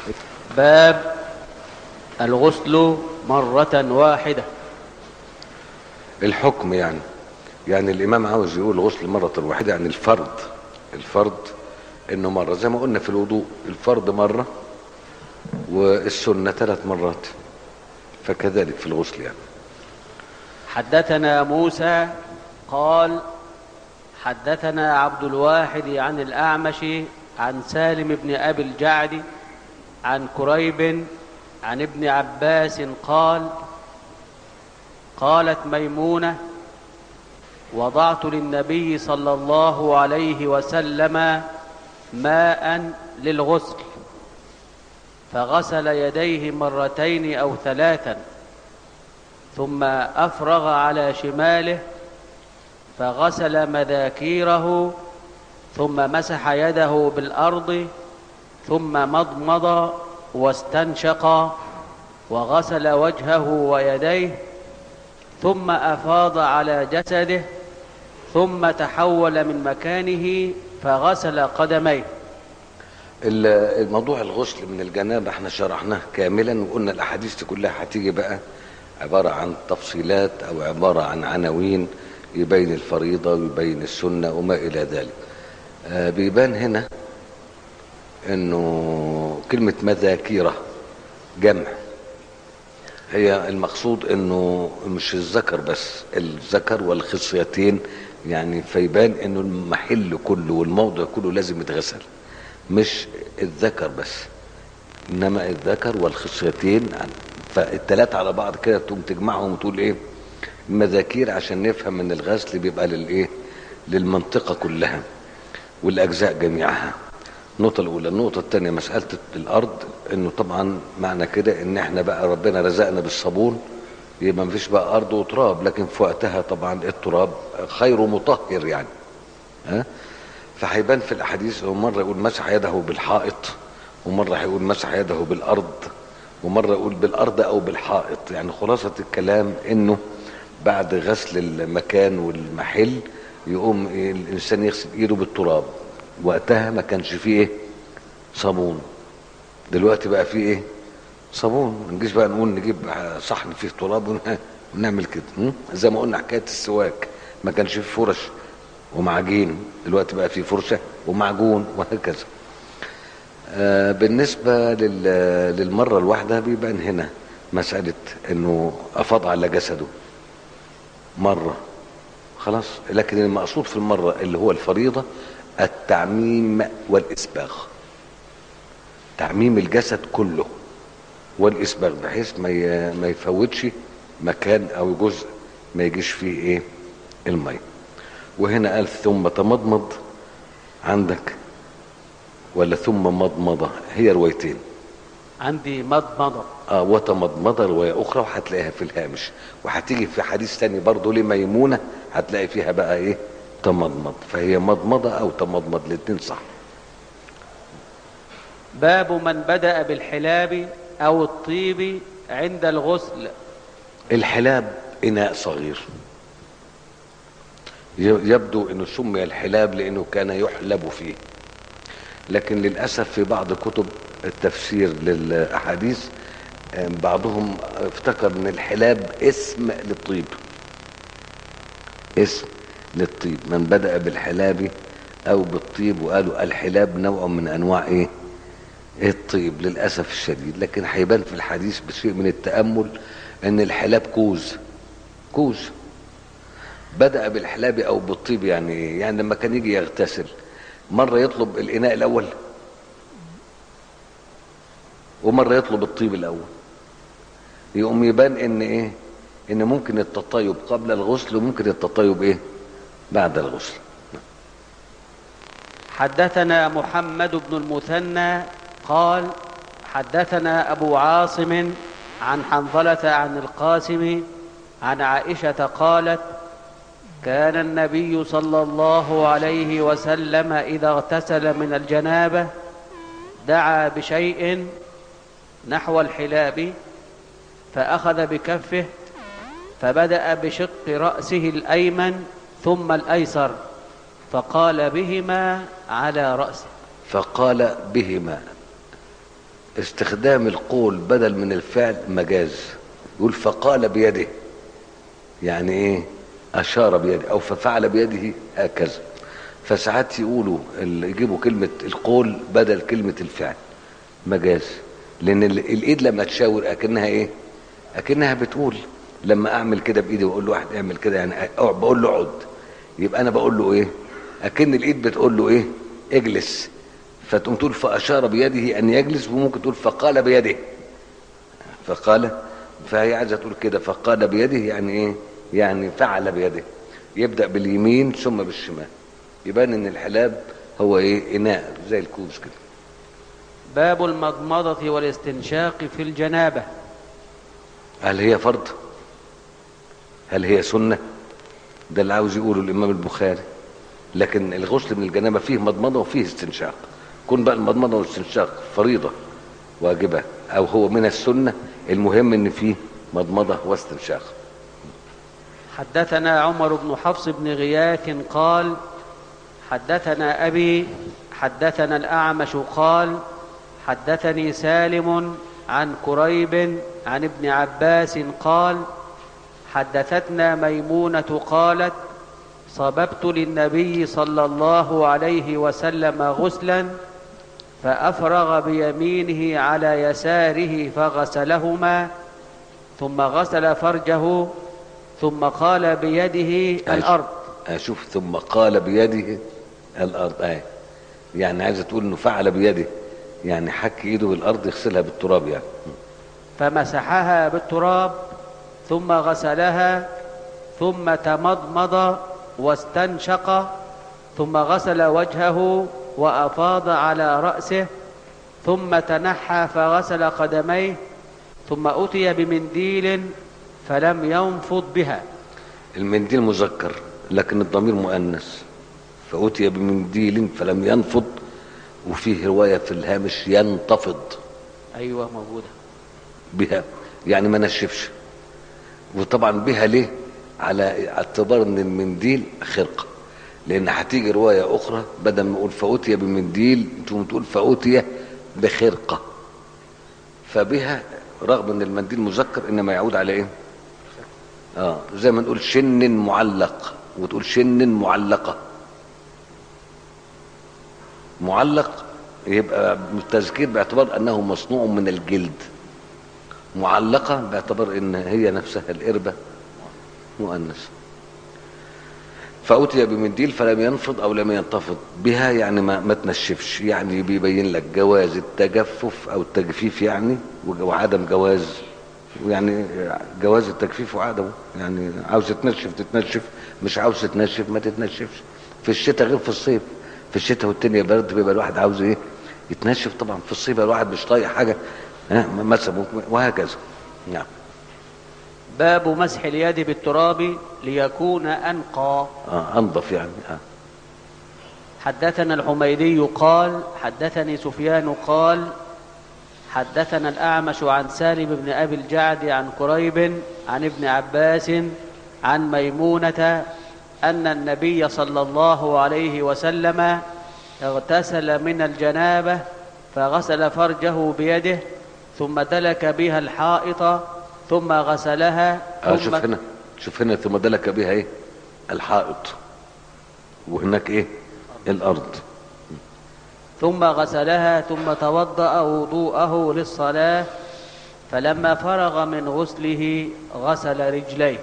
باب الغسل مرة واحدة الحكم يعني يعني الامام عاوز يقول غسل مرة واحدة يعني الفرض الفرض انه مرة زي ما قلنا في الوضوء الفرض مرة والسنة ثلاث مرات فكذلك في الغسل يعني حدثنا موسى قال حدثنا عبد الواحد عن الأعمش عن سالم بن أبي الجعد عن كريب عن ابن عباس قال قالت ميمونة وضعت للنبي صلى الله عليه وسلم ماء للغسل فغسل يديه مرتين أو ثلاثا ثم أفرغ على شماله فغسل مذاكيره ثم مسح يده بالأرض ثم مضمض واستنشق وغسل وجهه ويديه ثم أفاض على جسده ثم تحول من مكانه فغسل قدميه ال- الموضوع الغسل من الجنابة احنا شرحناه كاملا وقلنا الاحاديث دي كلها هتيجي بقى عبارة عن تفصيلات او عبارة عن عناوين يبين الفريضة ويبين السنة وما الى ذلك آه بيبان هنا انه كلمة مذاكيرة جمع هي المقصود انه مش الذكر بس الذكر والخصيتين يعني فيبان انه المحل كله والموضع كله لازم يتغسل مش الذكر بس انما الذكر والخصيتين فالتلاتة على بعض كده تقوم تجمعهم وتقول ايه المذاكير عشان نفهم ان الغسل بيبقى للايه للمنطقة كلها والاجزاء جميعها النقطة الأولى، النقطة الثانية مسألة الأرض إنه طبعا معنى كده إن إحنا بقى ربنا رزقنا بالصابون يبقى مفيش بقى أرض وتراب لكن في وقتها طبعا التراب خير مطهر يعني ها فهيبان في الأحاديث هو مرة يقول مسح يده بالحائط ومرة هيقول مسح يده بالأرض ومرة يقول بالأرض أو بالحائط يعني خلاصة الكلام إنه بعد غسل المكان والمحل يقوم الإنسان يغسل إيده بالتراب وقتها ما كانش فيه ايه صابون دلوقتي بقى فيه ايه صابون ما نجيش بقى نقول نجيب صحن فيه تراب ون- ونعمل كده م? زي ما قلنا حكايه السواك ما كانش فيه فرش ومعجين دلوقتي بقى فيه فرشه ومعجون وهكذا آه بالنسبه لل- للمره الواحده بيبان هنا مساله انه افاض على جسده مره خلاص لكن المقصود في المره اللي هو الفريضه التعميم والإسباغ تعميم الجسد كله والإسباغ بحيث ما ي- ما يفوتش مكان أو جزء ما يجيش فيه إيه المية وهنا قال ثم تمضمض عندك ولا ثم مضمضة هي روايتين عندي مضمضة اه وتمضمضة رواية أخرى وهتلاقيها في الهامش وهتيجي في حديث تاني برضه لميمونة هتلاقي فيها بقى إيه تمضمض فهي مضمضة أو تمضمض الاتنين صح باب من بدأ بالحلاب أو الطيب عند الغسل الحلاب إناء صغير ي- يبدو أنه سمي الحلاب لأنه كان يحلب فيه لكن للأسف في بعض كتب التفسير للأحاديث آه، بعضهم افتكر ان الحلاب اسم للطيب اسم للطيب من بدأ بالحلاب او بالطيب وقالوا الحلاب نوع من انواع ايه الطيب للأسف الشديد لكن هيبان في الحديث بشيء من التأمل ان الحلاب كوز كوز بدأ بالحلاب او بالطيب يعني إيه؟ يعني لما كان يجي يغتسل مرة يطلب الإناء الأول ومرة يطلب الطيب الأول يقوم يبان ان ايه ان ممكن التطيب قبل الغسل وممكن التطيب ايه بعد الغسل حدثنا محمد بن المثنى قال حدثنا أبو عاصم عن حنظلة عن القاسم عن عائشة قالت كان النبي صلى الله عليه وسلم إذا اغتسل من الجنابة دعا بشيء نحو الحلاب فأخذ بكفه فبدأ بشق رأسه الأيمن ثم الأيسر فقال بهما على رأسه فقال بهما استخدام القول بدل من الفعل مجاز يقول فقال بيده يعني ايه اشار بيده او ففعل بيده هكذا فساعات يقولوا ال- يجيبوا كلمة القول بدل كلمة الفعل مجاز لان ال- الايد لما تشاور اكنها ايه اكنها بتقول لما اعمل كده بايدي واقول له واحد اعمل كده يعني اقعد بقول له اقعد يبقى انا بقول له ايه اكن الايد بتقول له ايه اجلس فتقوم تقول فاشار بيده ان يجلس وممكن تقول فقال بيده فقال فهي عايزه تقول كده فقال بيده يعني ايه يعني فعل بيده يبدا باليمين ثم بالشمال يبان ان الحلاب هو ايه اناء زي الكوز كده باب المضمضة والاستنشاق في الجنابة هل هي فرض هل هي سنه ده اللي عاوز يقوله الامام البخاري لكن الغسل من الجنابه فيه مضمضه وفيه استنشاق كون بقى المضمضه والاستنشاق فريضه واجبه او هو من السنه المهم ان فيه مضمضه واستنشاق حدثنا عمر بن حفص بن غياث قال حدثنا أبي حدثنا الأعمش قال حدثني سالم عن كريب عن ابن عباس قال حدثتنا ميمونة قالت صببت للنبي صلى الله عليه وسلم غسلا فأفرغ بيمينه على يساره فغسلهما ثم غسل فرجه ثم قال بيده الأرض اشوف ثم قال بيده الارض ايه يعني عايزه تقول انه فعل بيده يعني حك ايده بالارض يغسلها بالتراب يعني فمسحها بالتراب ثم غسلها ثم تمضمض واستنشق ثم غسل وجهه وافاض على راسه ثم تنحى فغسل قدميه ثم اتي بمنديل فلم ينفض بها المنديل مذكر لكن الضمير مؤنث فأتي بمنديل فلم ينفض وفيه رواية في الهامش ينتفض ايوه موجوده بها يعني ما نشفش وطبعا بها ليه على اعتبار ان المنديل خرقه لان هتيجي روايه اخرى بدل ما اقول فأتي بمنديل تقوم تقول فأتي بخرقه فبها رغم ان المنديل مذكر انما يعود على ايه اه زي ما نقول شن معلق وتقول شن معلقه معلق يبقى التذكير باعتبار انه مصنوع من الجلد معلقه باعتبار ان هي نفسها القربه مؤنث فأتي بمنديل فلم ينفض أو لم ينتفض بها يعني ما, ما تنشفش يعني بيبين لك جواز التجفف أو التجفيف يعني وعدم جواز يعني جواز التجفيف وعدمه يعني عاوز تنشف تتنشف مش عاوز تتنشف ما تتنشفش في الشتاء غير في الصيف في الشتاء والدنيا برد بيبقى الواحد عاوز ايه يتنشف طبعا في الصيف الواحد مش طايق حاجه ها مثلا وهكذا نعم باب مسح اليد بالتراب ليكون انقى آه انظف يعني آه. حدثنا الحميدي قال حدثني سفيان قال حدثنا الأعمش عن سالم بن أبي الجعد عن كريب عن ابن عباس عن ميمونة أن النبي صلى الله عليه وسلم اغتسل من الجنابة فغسل فرجه بيده ثم دلك بها الحائط ثم غسلها آه ثم شوف هنا شوف هنا ثم دلك بها ايه الحائط وهناك ايه الارض ثم غسلها ثم توضأ وضوءه للصلاة فلما فرغ من غسله غسل رجليه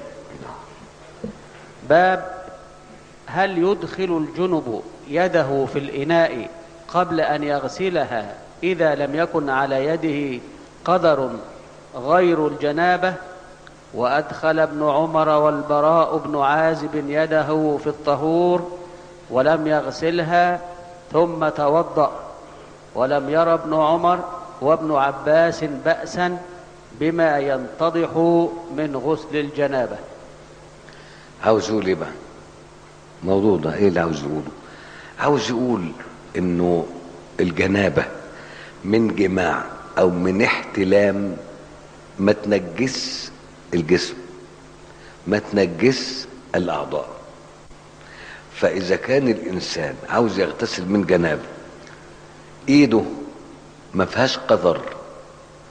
باب هل يدخل الجنب يده في الإناء قبل أن يغسلها إذا لم يكن على يده قدر غير الجنابة وأدخل ابن عمر والبراء بن عازب يده في الطهور ولم يغسلها ثم توضأ ولم ير ابن عمر وابن عباس بأسا بما ينتضح من غسل الجنابة عاوز يقول ايه بقى موضوع ده ايه اللي عاوز يقوله عاوز يقول انه الجنابه من جماع او من احتلام ما تنجس الجسم ما تنجس الاعضاء فاذا كان الانسان عاوز يغتسل من جنابه ايده ما فيهاش قذر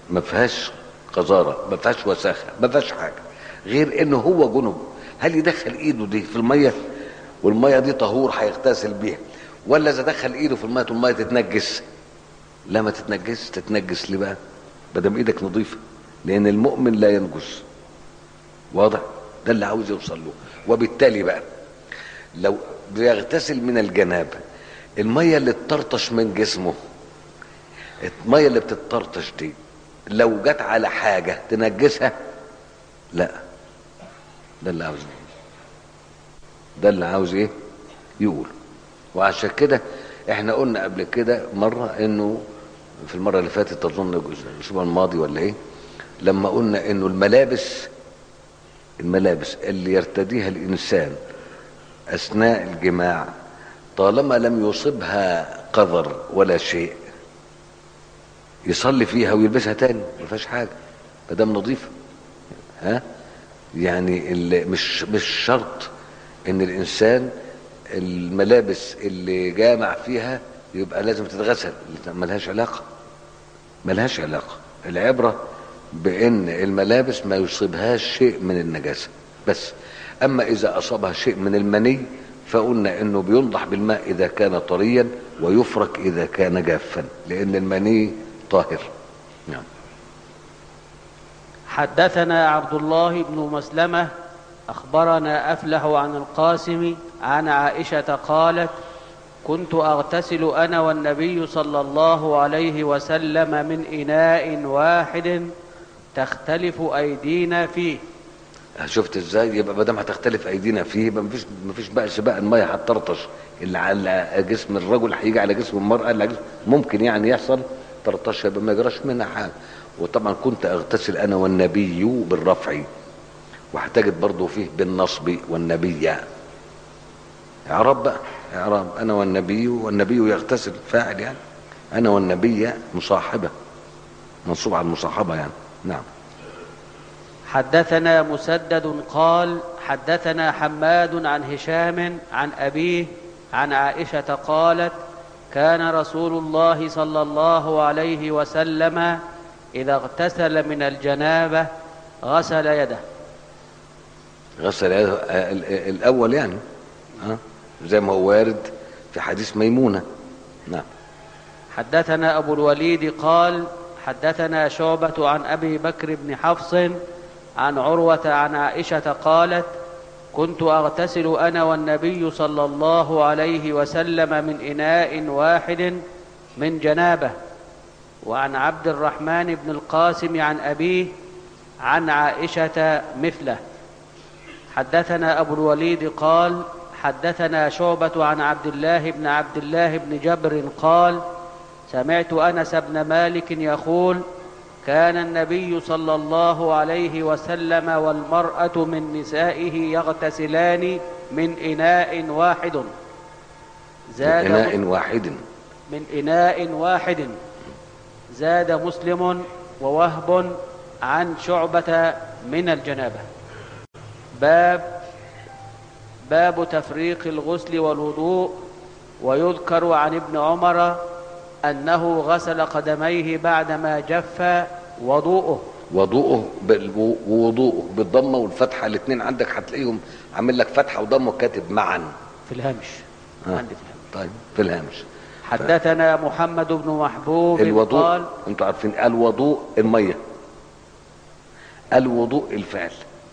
ما فيهاش قذاره ما فيهاش وساخه ما فيهاش حاجه غير انه هو جنب هل يدخل ايده دي في الميه والميه دي طهور هيغتسل بيها ولا اذا دخل ايده في الميه والميه تتنجس لا ما تتنجس تتنجس ليه بقى ما دام ايدك نظيفه لان المؤمن لا ينجس واضح ده اللي عاوز يوصل له وبالتالي بقى لو بيغتسل من الجنابه الميه اللي تطرطش من جسمه الميه اللي بتطرطش دي لو جت على حاجه تنجسها لا ده اللي عاوز ايه ده اللي عاوز ايه يقول وعشان كده احنا قلنا قبل كده مره انه في المره اللي فاتت اظن الاسبوع الماضي ولا ايه لما قلنا انه الملابس الملابس اللي يرتديها الانسان اثناء الجماع طالما لم يصبها قذر ولا شيء يصلي فيها ويلبسها تاني ما فيهاش حاجه ما دام نظيفه ها يعني اللي مش مش شرط ان الانسان الملابس اللي جامع فيها يبقى لازم تتغسل ملهاش علاقه ملهاش علاقه العبره بان الملابس ما يصيبهاش شيء من النجاسه بس اما اذا اصابها شيء من المني فقلنا انه بينضح بالماء اذا كان طريا ويفرك اذا كان جافا لان المني طاهر نعم حدثنا عبد الله بن مسلمة أخبرنا أفلح عن القاسم عن عائشة قالت كنت أغتسل أنا والنبي صلى الله عليه وسلم من إناء واحد تختلف أيدينا فيه شفت ازاي يبقى ما دام هتختلف ايدينا فيه يبقى مفيش مفيش بقى بقى الميه هتطرطش اللي على جسم الرجل هيجي على جسم المراه اللي على جسم ممكن يعني يحصل طرطشه يبقى ما يجراش منها حاجه وطبعا كنت اغتسل انا والنبي بالرفع واحتاجت برضه فيه بالنصب والنبي اعراب بقى اعراب انا والنبي والنبي يغتسل فاعل يعني انا والنبي مصاحبه منصوب على المصاحبه يعني نعم حدثنا مسدد قال حدثنا حماد عن هشام عن أبيه عن عائشة قالت كان رسول الله صلى الله عليه وسلم إذا اغتسل من الجنابة غسل يده غسل يده آه، ال- ال- الاول يعني ها زي ما هو وارد في حديث ميمونه نعم حدثنا أبو الوليد قال حدثنا شعبة عن أبي بكر بن حفص عن عروة عن عائشة قالت كنت أغتسل أنا والنبي صلى الله عليه وسلم من إناء واحد من جنابه وعن عبد الرحمن بن القاسم عن أبيه عن عائشة مثله حدثنا أبو الوليد قال حدثنا شعبة عن عبد الله بن عبد الله بن جبر قال سمعت أنس بن مالك يقول كان النبي صلى الله عليه وسلم والمرأة من نسائه يغتسلان من إناء واحد من زاد اناء واحد من إناء واحد زاد مسلم ووهب عن شعبة من الجنابة باب باب تفريق الغسل والوضوء ويذكر عن ابن عمر أنه غسل قدميه بعدما جف وضوءه وضوءه بال- ووضوءه بالضمه والفتحه الاثنين عندك هتلاقيهم عامل لك فتحه وضمه كاتب معا في الهامش آه. عندي في الهامش طيب في الهامش حدثنا محمد بن محبوب الوضوء قال انتوا عارفين الوضوء الميه الوضوء الفعل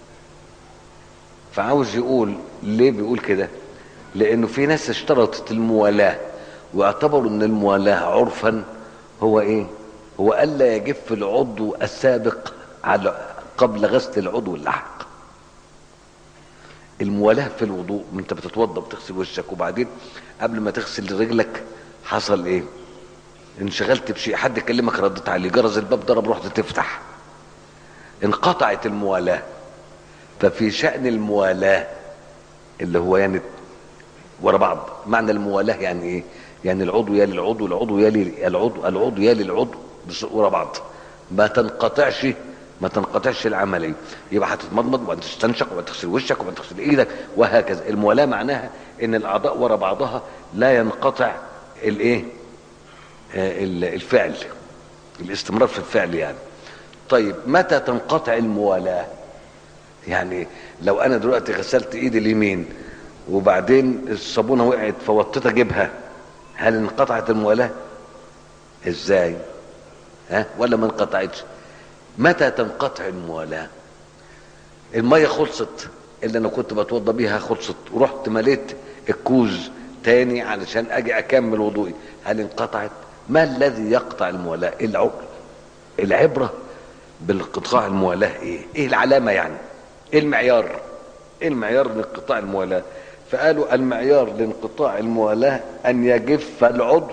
فعاوز يقول ليه بيقول كده لانه في ناس اشترطت الموالاه واعتبروا ان الموالاه عرفا هو ايه هو الا يجف العضو السابق على قبل غسل العضو اللاحق الموالاه في الوضوء انت بتتوضا بتغسل وشك وبعدين قبل ما تغسل رجلك حصل ايه انشغلت بشيء حد كلمك ردت عليه جرس الباب ضرب رحت تفتح انقطعت الموالاه ففي شأن الموالاة اللي هو يعني ورا بعض معنى الموالاة يعني ايه يعني العضو يلي العضو العضو يلي العضو العضو يلي العضو بس ورا بعض ما تنقطعش ما تنقطعش العملية يبقى هتتمضمض وبعدين تستنشق وبعدين تغسل وشك وبعدين تغسل ايدك وهكذا الموالاة معناها ان الاعضاء ورا بعضها لا ينقطع الايه آه، ال- الفعل الاستمرار في الفعل يعني طيب متى تنقطع الموالاه يعني لو انا دلوقتي غسلت ايدي اليمين وبعدين الصابونه وقعت فوطيت اجيبها هل انقطعت الموالاه ازاي ها ولا ما انقطعتش متى تنقطع الموالاه الميه خلصت اللي انا كنت بتوضى بيها خلصت ورحت مليت الكوز تاني علشان اجي اكمل وضوئي هل انقطعت ما الذي يقطع الموالاه العقل العبره بالانقطاع الموالاه ايه ايه العلامه يعني ايه المعيار ايه المعيار لانقطاع الموالاه فقالوا المعيار لانقطاع الموالاه ان يجف العضو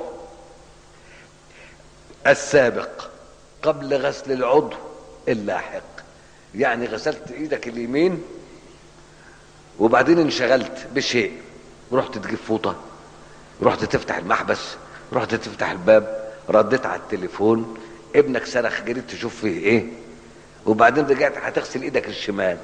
السابق قبل غسل العضو اللاحق يعني غسلت ايدك اليمين وبعدين انشغلت بشيء رحت تجيب فوطه رحت تفتح المحبس رحت تفتح الباب رديت على التليفون ابنك صرخ جريت تشوف فيه ايه وبعدين رجعت هتغسل ايدك الشمال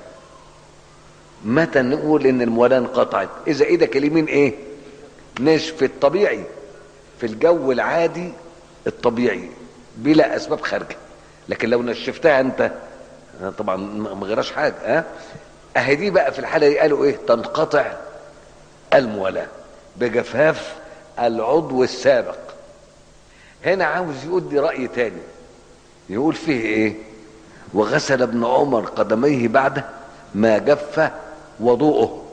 متى نقول ان الموالاه انقطعت اذا ايدك اليمين ايه نشفت طبيعي في الجو العادي الطبيعي بلا اسباب خارجه لكن لو نشفتها انت طبعا ما غيرش حاجه ها اهي دي بقى في الحاله دي قالوا ايه تنقطع الموالاه بجفاف العضو السابق هنا عاوز يقول لي راي تاني يقول فيه ايه وغسل ابن عمر قدميه بعد ما جف وضوءه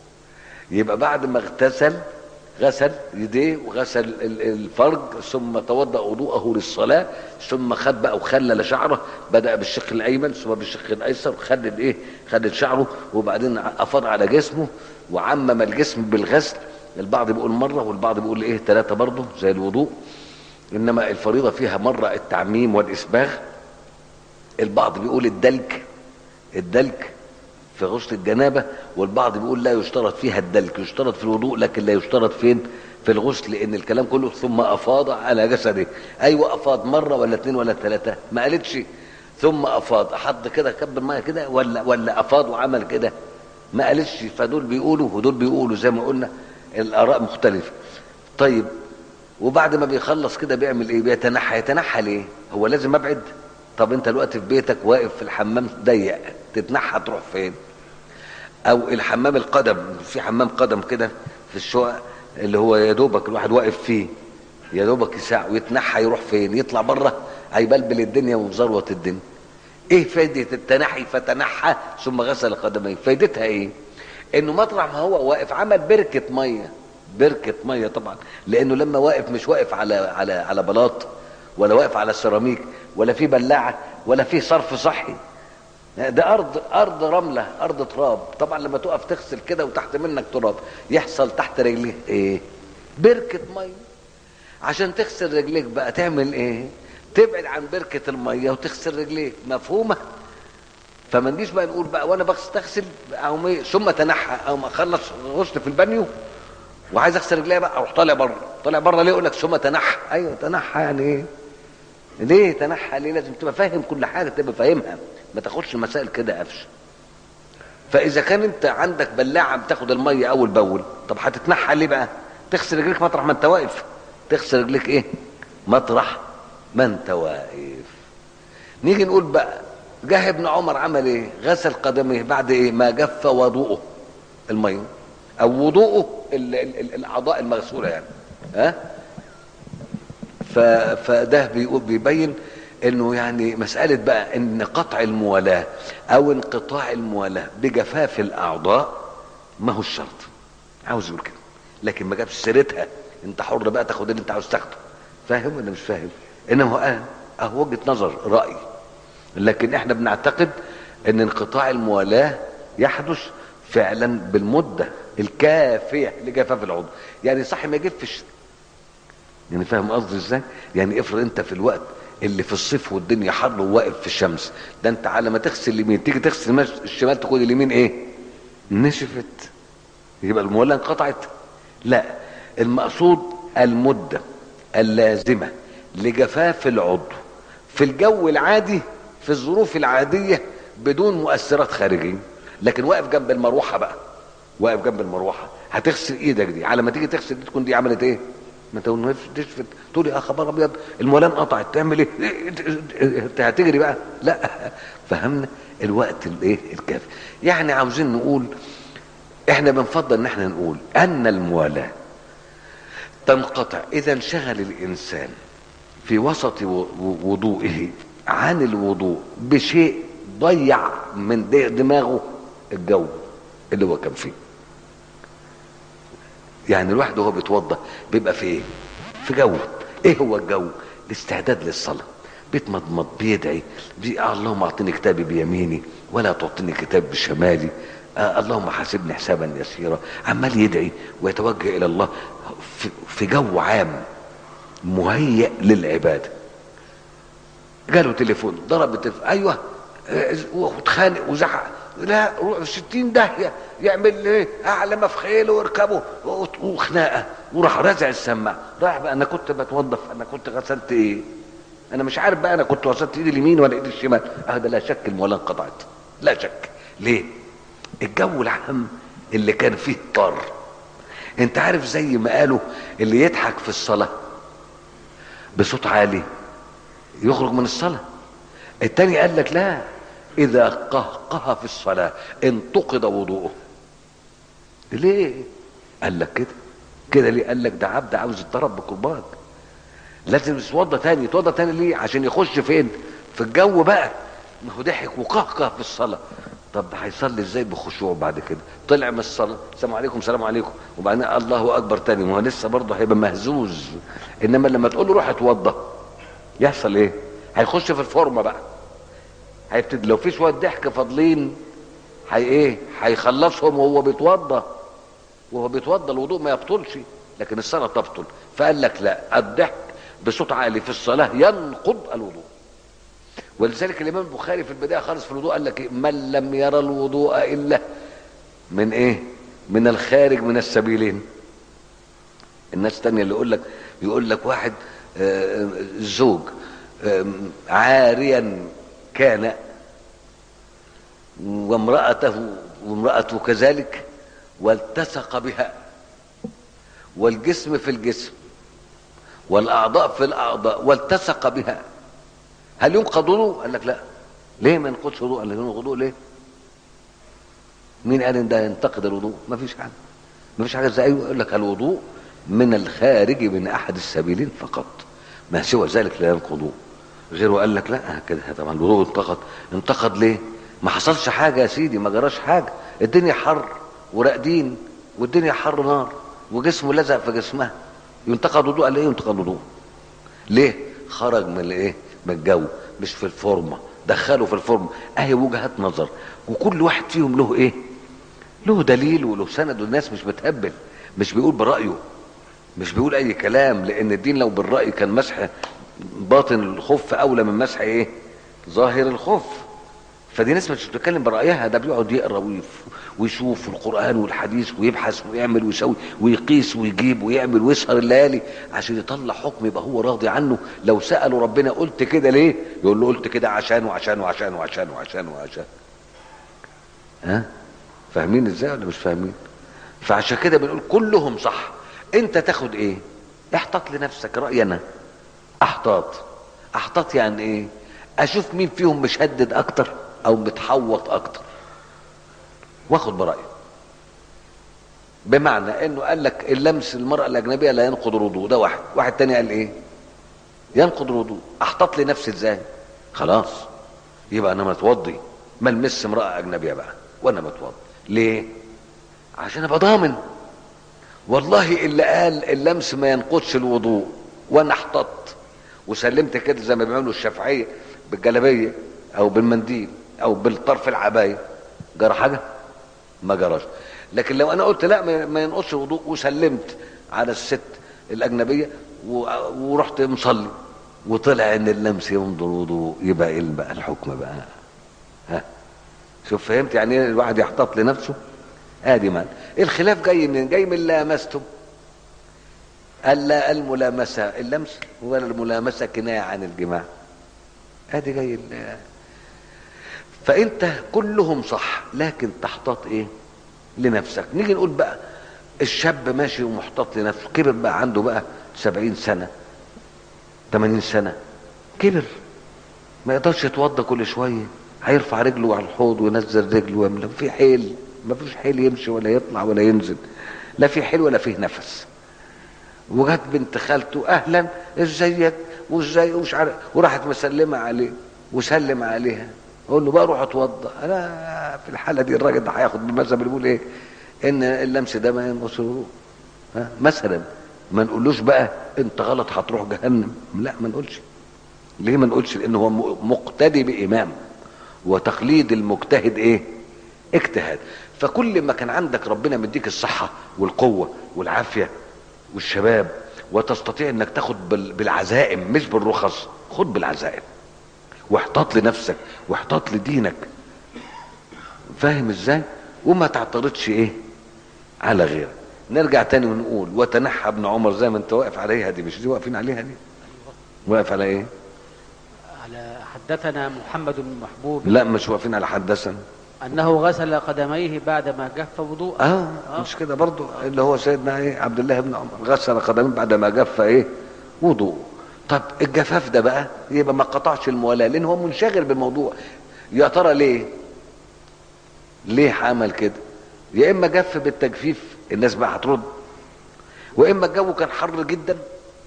يبقى بعد ما اغتسل غسل يديه وغسل الفرج ثم توضا وضوءه للصلاه ثم خد بقى وخلل شعره بدا بالشق الايمن ثم بالشق الايسر خلل ايه خلل شعره وبعدين افاض على جسمه وعمم الجسم بالغسل البعض بيقول مره والبعض بيقول ايه ثلاثه برضه زي الوضوء انما الفريضه فيها مره التعميم والاسباغ البعض بيقول الدلك الدلك في غسل الجنابه والبعض بيقول لا يشترط فيها الدلك يشترط في الوضوء لكن لا يشترط فين في الغسل لان الكلام كله ثم افاض على جسده ايوه افاض مره ولا اثنين ولا ثلاثه ما قالتش ثم افاض حط كده كب الميه كده ولا ولا افاض وعمل كده ما قالتش فدول بيقولوا ودول بيقولوا زي ما قلنا الاراء مختلفه طيب وبعد ما بيخلص كده بيعمل ايه بيتنحى يتنحى ليه هو لازم ابعد طب انت دلوقتي في بيتك واقف في الحمام ضيق تتنحى تروح فين او الحمام القدم في حمام قدم كده في الشقق اللي هو يا دوبك الواحد واقف فيه يا دوبك يساع ويتنحى يروح فين يطلع بره هيبلبل الدنيا ومزروط الدنيا ايه فايدة التنحي فتنحى ثم غسل قدميه فايدتها ايه انه مطرح ما هو واقف عمل بركة مية بركة مية طبعا لانه لما واقف مش واقف على على على بلاط ولا واقف على سيراميك ولا في بلاعة ولا في صرف صحي ده ارض ارض رمله ارض تراب طبعا لما تقف تغسل كده وتحت منك تراب يحصل تحت رجليك ايه بركه ميه عشان تغسل رجليك بقى تعمل ايه تبعد عن بركه الميه وتغسل رجليك مفهومه فما نجيش بقى نقول بقى وانا بغسل تغسل او ايه ثم تنحى او ما اخلص غسل في البانيو وعايز اغسل رجليا بقى اروح طالع بره طالع بره ليه يقول لك ثم تنحى ايوه تنحى يعني ايه ليه تنحى ليه لازم تبقى فاهم كل حاجه تبقى فاهمها ما تاخدش المسائل كده قفش فاذا كان انت عندك بلاعه بتاخد الميه اول باول طب هتتنحى ليه بقى تغسل رجليك مطرح ما انت واقف تغسل رجليك ايه مطرح ما انت واقف نيجي نقول بقى جه ابن عمر عمل ايه غسل قدميه بعد ايه ما جف وضوءه الميه او وضوءه ال ال ال الاعضاء المغسوله يعني ها فده بيقول بيبين انه يعني مسألة بقى ان قطع الموالاة او انقطاع الموالاة بجفاف الاعضاء ما هو الشرط عاوز يقول كده لكن ما جابش سيرتها انت حر بقى تاخد اللي انت عاوز تاخده فاهم ولا مش فاهم انما هو قال اهو وجهة نظر رأي لكن احنا بنعتقد ان انقطاع الموالاة يحدث فعلا بالمدة الكافية لجفاف العضو يعني صح ما يجفش يعني فاهم قصدي ازاي يعني افرض انت في الوقت اللي في الصيف والدنيا حر وواقف في الشمس ده انت على ما تغسل اليمين تيجي تغسل الشمال تكون اليمين ايه نشفت يبقى المولى انقطعت لا المقصود المدة اللازمة لجفاف العضو في الجو العادي في الظروف العادية بدون مؤثرات خارجية لكن واقف جنب المروحة بقى واقف جنب المروحة هتغسل ايدك دي على ما تيجي تغسل دي تكون دي عملت ايه ما تشفت تقولي يا خبر ابيض المولان قطعت تعمل ايه انت هتجري بقى لا فهمنا الوقت الايه الكافي يعني عاوزين نقول احنا بنفضل ان احنا نقول ان الموالاه تنقطع اذا انشغل الانسان في وسط وضوئه عن الوضوء بشيء ضيع من دماغه الجو اللي هو كان فيه يعني الواحد وهو بيتوضا بيبقى في ايه في جو ايه هو الجو الاستعداد للصلاه بيتمضمض بيدعي بي اللهم اعطني كتابي بيميني ولا تعطيني كتاب بشمالي آه اللهم حاسبني حسابا يسيرا عمال يدعي ويتوجه الى الله في, في جو عام مهيئ للعباده جاله تليفون ضرب التليفون ايوه واتخانق وزعق لا روح في 60 داهيه يعمل ايه اعلى ما في خيله ويركبه وخناقه وراح رازع السماعه راح بقى انا كنت بتوظف انا كنت غسلت ايه انا مش عارف بقى انا كنت غسلت ايدي اليمين ولا ايدي الشمال هذا لا شك المولان انقطعت لا شك ليه الجو العام اللي كان فيه طار انت عارف زي ما قالوا اللي يضحك في الصلاه بصوت عالي يخرج من الصلاه التاني قال لك لا اذا قهقه في الصلاه انتقد وضوءه ليه قال لك كده كده ليه قال لك ده عبد عاوز يتضرب بكرباج لازم يتوضى تاني يتوضى تاني ليه عشان يخش فين في الجو بقى ما هو ضحك وقهقه في الصلاه طب هيصلي ازاي بخشوع بعد كده طلع من الصلاه السلام عليكم السلام عليكم وبعدين الله اكبر تاني ما هو لسه برضه هيبقى مهزوز انما لما تقول له روح اتوضى يحصل ايه هيخش في الفورمه بقى هيبتدي لو في شويه ضحك فاضلين هي ايه هيخلصهم وهو بيتوضى وهو بيتوضى الوضوء ما يبطلش لكن الصلاه تبطل فقال لك لا الضحك بصوت عالي في الصلاه ينقض الوضوء ولذلك الامام البخاري في البدايه خالص في الوضوء قال لك إيه؟ من لم يرى الوضوء الا من ايه من الخارج من السبيلين الناس التانية اللي يقول لك يقول لك واحد آه زوج آه عاريا كان وامرأته وامرأته كذلك والتصق بها والجسم في الجسم والأعضاء في الأعضاء والتصق بها هل ينقض وضوء؟ قال لك لا ليه ما ينقضش وضوء؟ قال لك ينقض وضوء ليه؟ مين قال ان ده ينتقد الوضوء؟ ما فيش حاجه ما فيش حاجه زي يقول لك الوضوء من الخارج من احد السبيلين فقط ما سوى ذلك لا ينقض غيره قال لك لا كده طبعا الوضوء انتقد انتقد ليه؟ ما حصلش حاجه يا سيدي ما جراش حاجه الدنيا حر وراقدين والدنيا حر نار وجسمه لزق في جسمها ينتقد وضوء قال ايه ينتقد وضوء ليه خرج من الايه من الجو مش في الفورمه دخله في الفورمه اهي وجهات نظر وكل واحد فيهم له ايه له دليل وله سند والناس مش بتهبل مش بيقول برايه مش بيقول اي كلام لان الدين لو بالراي كان مسح باطن الخف اولى من مسح ايه ظاهر الخف فدي ناس مش بتتكلم برايها ده بيقعد يقرا ويشوف القران والحديث ويبحث ويعمل ويسوي ويقيس ويجيب ويعمل ويسهر الليالي عشان يطلع حكم يبقى هو راضي عنه لو سالوا ربنا قلت كده ليه يقول له قلت كده عشان وعشان وعشان وعشان وعشان وعشان ها فاهمين ازاي ولا مش فاهمين فعشان كده بنقول كلهم صح انت تاخد ايه احتاط لنفسك رايي انا احتاط احتاط يعني ايه اشوف مين فيهم مشدد اكتر او متحوط اكتر واخد برايه بمعنى انه قال لك اللمس المراه الاجنبيه لا ينقض الوضوء ده واحد واحد تاني قال ايه ينقض الوضوء احتاط لنفسي ازاي خلاص يبقى انا متوضي ما المس امراه اجنبيه بقى وانا متوضي ليه عشان ابقى ضامن والله اللي قال اللمس ما ينقضش الوضوء وانا احتطت وسلمت كده زي ما بيعملوا الشافعيه بالجلابيه او بالمنديل او بالطرف العبايه جرى حاجه ما جراش لكن لو انا قلت لا ما ينقصش الوضوء وسلمت على الست الاجنبيه ورحت مصلي وطلع ان اللمس يمضي الوضوء يبقى ايه بقى الحكم بقى ها شوف فهمت يعني ايه الواحد يحتاط لنفسه ادي مال الخلاف جاي من جاي من لامسته الا الملامسه اللمس ولا الملامسه كنايه عن الجماع ادي جاي فانت كلهم صح لكن تحتاط ايه لنفسك نيجي نقول بقى الشاب ماشي ومحتاط لنفسه كبر بقى عنده بقى سبعين سنة تمانين سنة كبر ما يقدرش يتوضى كل شوية هيرفع رجله على الحوض وينزل رجله ويملى في حيل ما فيش حيل يمشي ولا يطلع ولا ينزل لا في حيل ولا فيه نفس وجت بنت خالته اهلا ازيك وازاي ومش عارف وراحت مسلمه عليه وسلم عليها اقول له بقى روح اتوضى انا في الحاله دي الراجل ده هياخد بالمذهب اللي بيقول ايه ان اللمس ده ما ينقص الوضوء ها مثلا ما نقولوش بقى انت غلط هتروح جهنم لا ما نقولش ليه ما نقولش لان هو مقتدي بامام وتقليد المجتهد ايه اجتهاد فكل ما كان عندك ربنا مديك الصحة والقوة والعافية والشباب وتستطيع انك تاخد بالعزائم مش بالرخص خد بالعزائم واحتاط لنفسك واحتاط لدينك فاهم ازاي وما تعترضش ايه على غيرك نرجع تاني ونقول وتنحى ابن عمر زي ما انت واقف عليها دي مش دي واقفين عليها دي واقف على ايه على حدثنا محمد بن محبوب لا مش واقفين على حدثنا انه غسل قدميه بعدما جف وضوء آه, اه مش كده برضو اللي هو سيدنا ايه عبد الله بن عمر غسل قدميه بعدما جف ايه وضوء طب الجفاف ده بقى يبقى ما قطعش الموالاه لان هو منشغل بالموضوع يا ترى ليه ليه عمل كده يا اما جف بالتجفيف الناس بقى هترد واما الجو كان حر جدا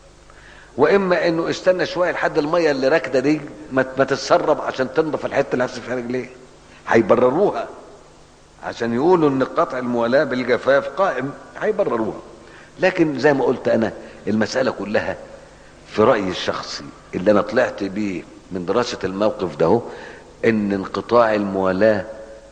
واما انه استنى شويه لحد الميه اللي راكده دي ما تتسرب عشان تنضف الحته اللي هتغسل فيها رجليه هيبرروها عشان يقولوا ان قطع الموالاه بالجفاف قائم هيبرروها لكن زي ما قلت انا المساله كلها في رايي الشخصي اللي انا طلعت بيه من دراسه الموقف ده ان انقطاع الموالاه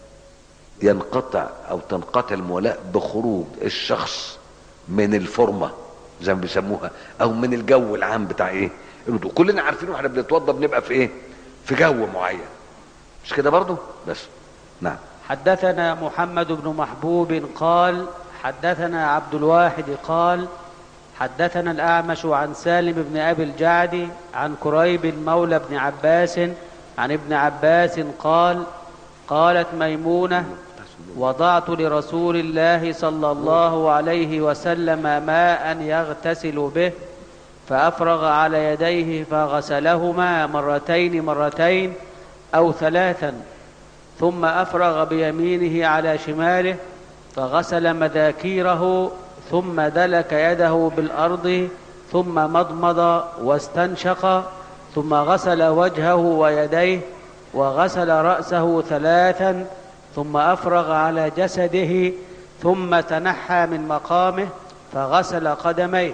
ينقطع او تنقطع الموالاه بخروج الشخص من الفورمه زي ما بيسموها او من الجو العام بتاع ايه الوضوء كلنا عارفين واحنا بنتوضى بنبقى في ايه في جو معين مش كده برضو بس نعم حدثنا محمد بن محبوب قال حدثنا عبد الواحد قال حدثنا الأعمش عن سالم بن أبي الجعد عن كريب مولى بن عباس عن ابن عباس قال قالت ميمونة وضعت لرسول الله صلى الله عليه وسلم ماء يغتسل به فأفرغ على يديه فغسلهما مرتين مرتين أو ثلاثا ثم أفرغ بيمينه على شماله فغسل مذاكيره ثم دلك يده بالأرض ثم مضمض واستنشق ثم غسل وجهه ويديه وغسل رأسه ثلاثا ثم أفرغ على جسده ثم تنحى من مقامه فغسل قدميه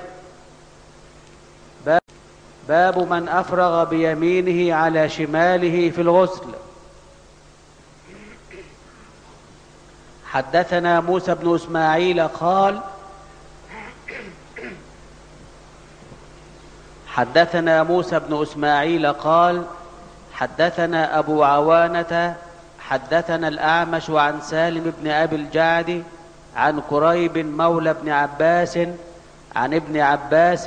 باب من أفرغ بيمينه على شماله في الغسل حدثنا موسى بن إسماعيل قال حدثنا موسى بن إسماعيل قال حدثنا أبو عوانة حدثنا الأعمش عن سالم بن أبي الجعد عن كريب مولى بن عباس عن ابن عباس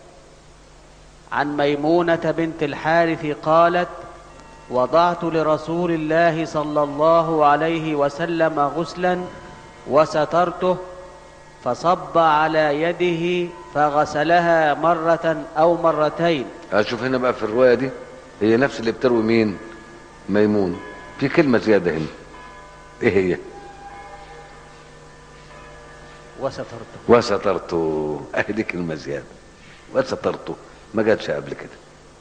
عن ميمونة بنت الحارث قالت وضعت لرسول الله صلى الله عليه وسلم غسلا وسترته فصب على يده فغسلها مرة أو مرتين اشوف هنا بقى في الروايه دي هي نفس اللي بتروي مين ميمون في كلمه زياده هنا ايه هي وسترته وسترته اهي دي كلمه زياده وسترته ما جاتش قبل كده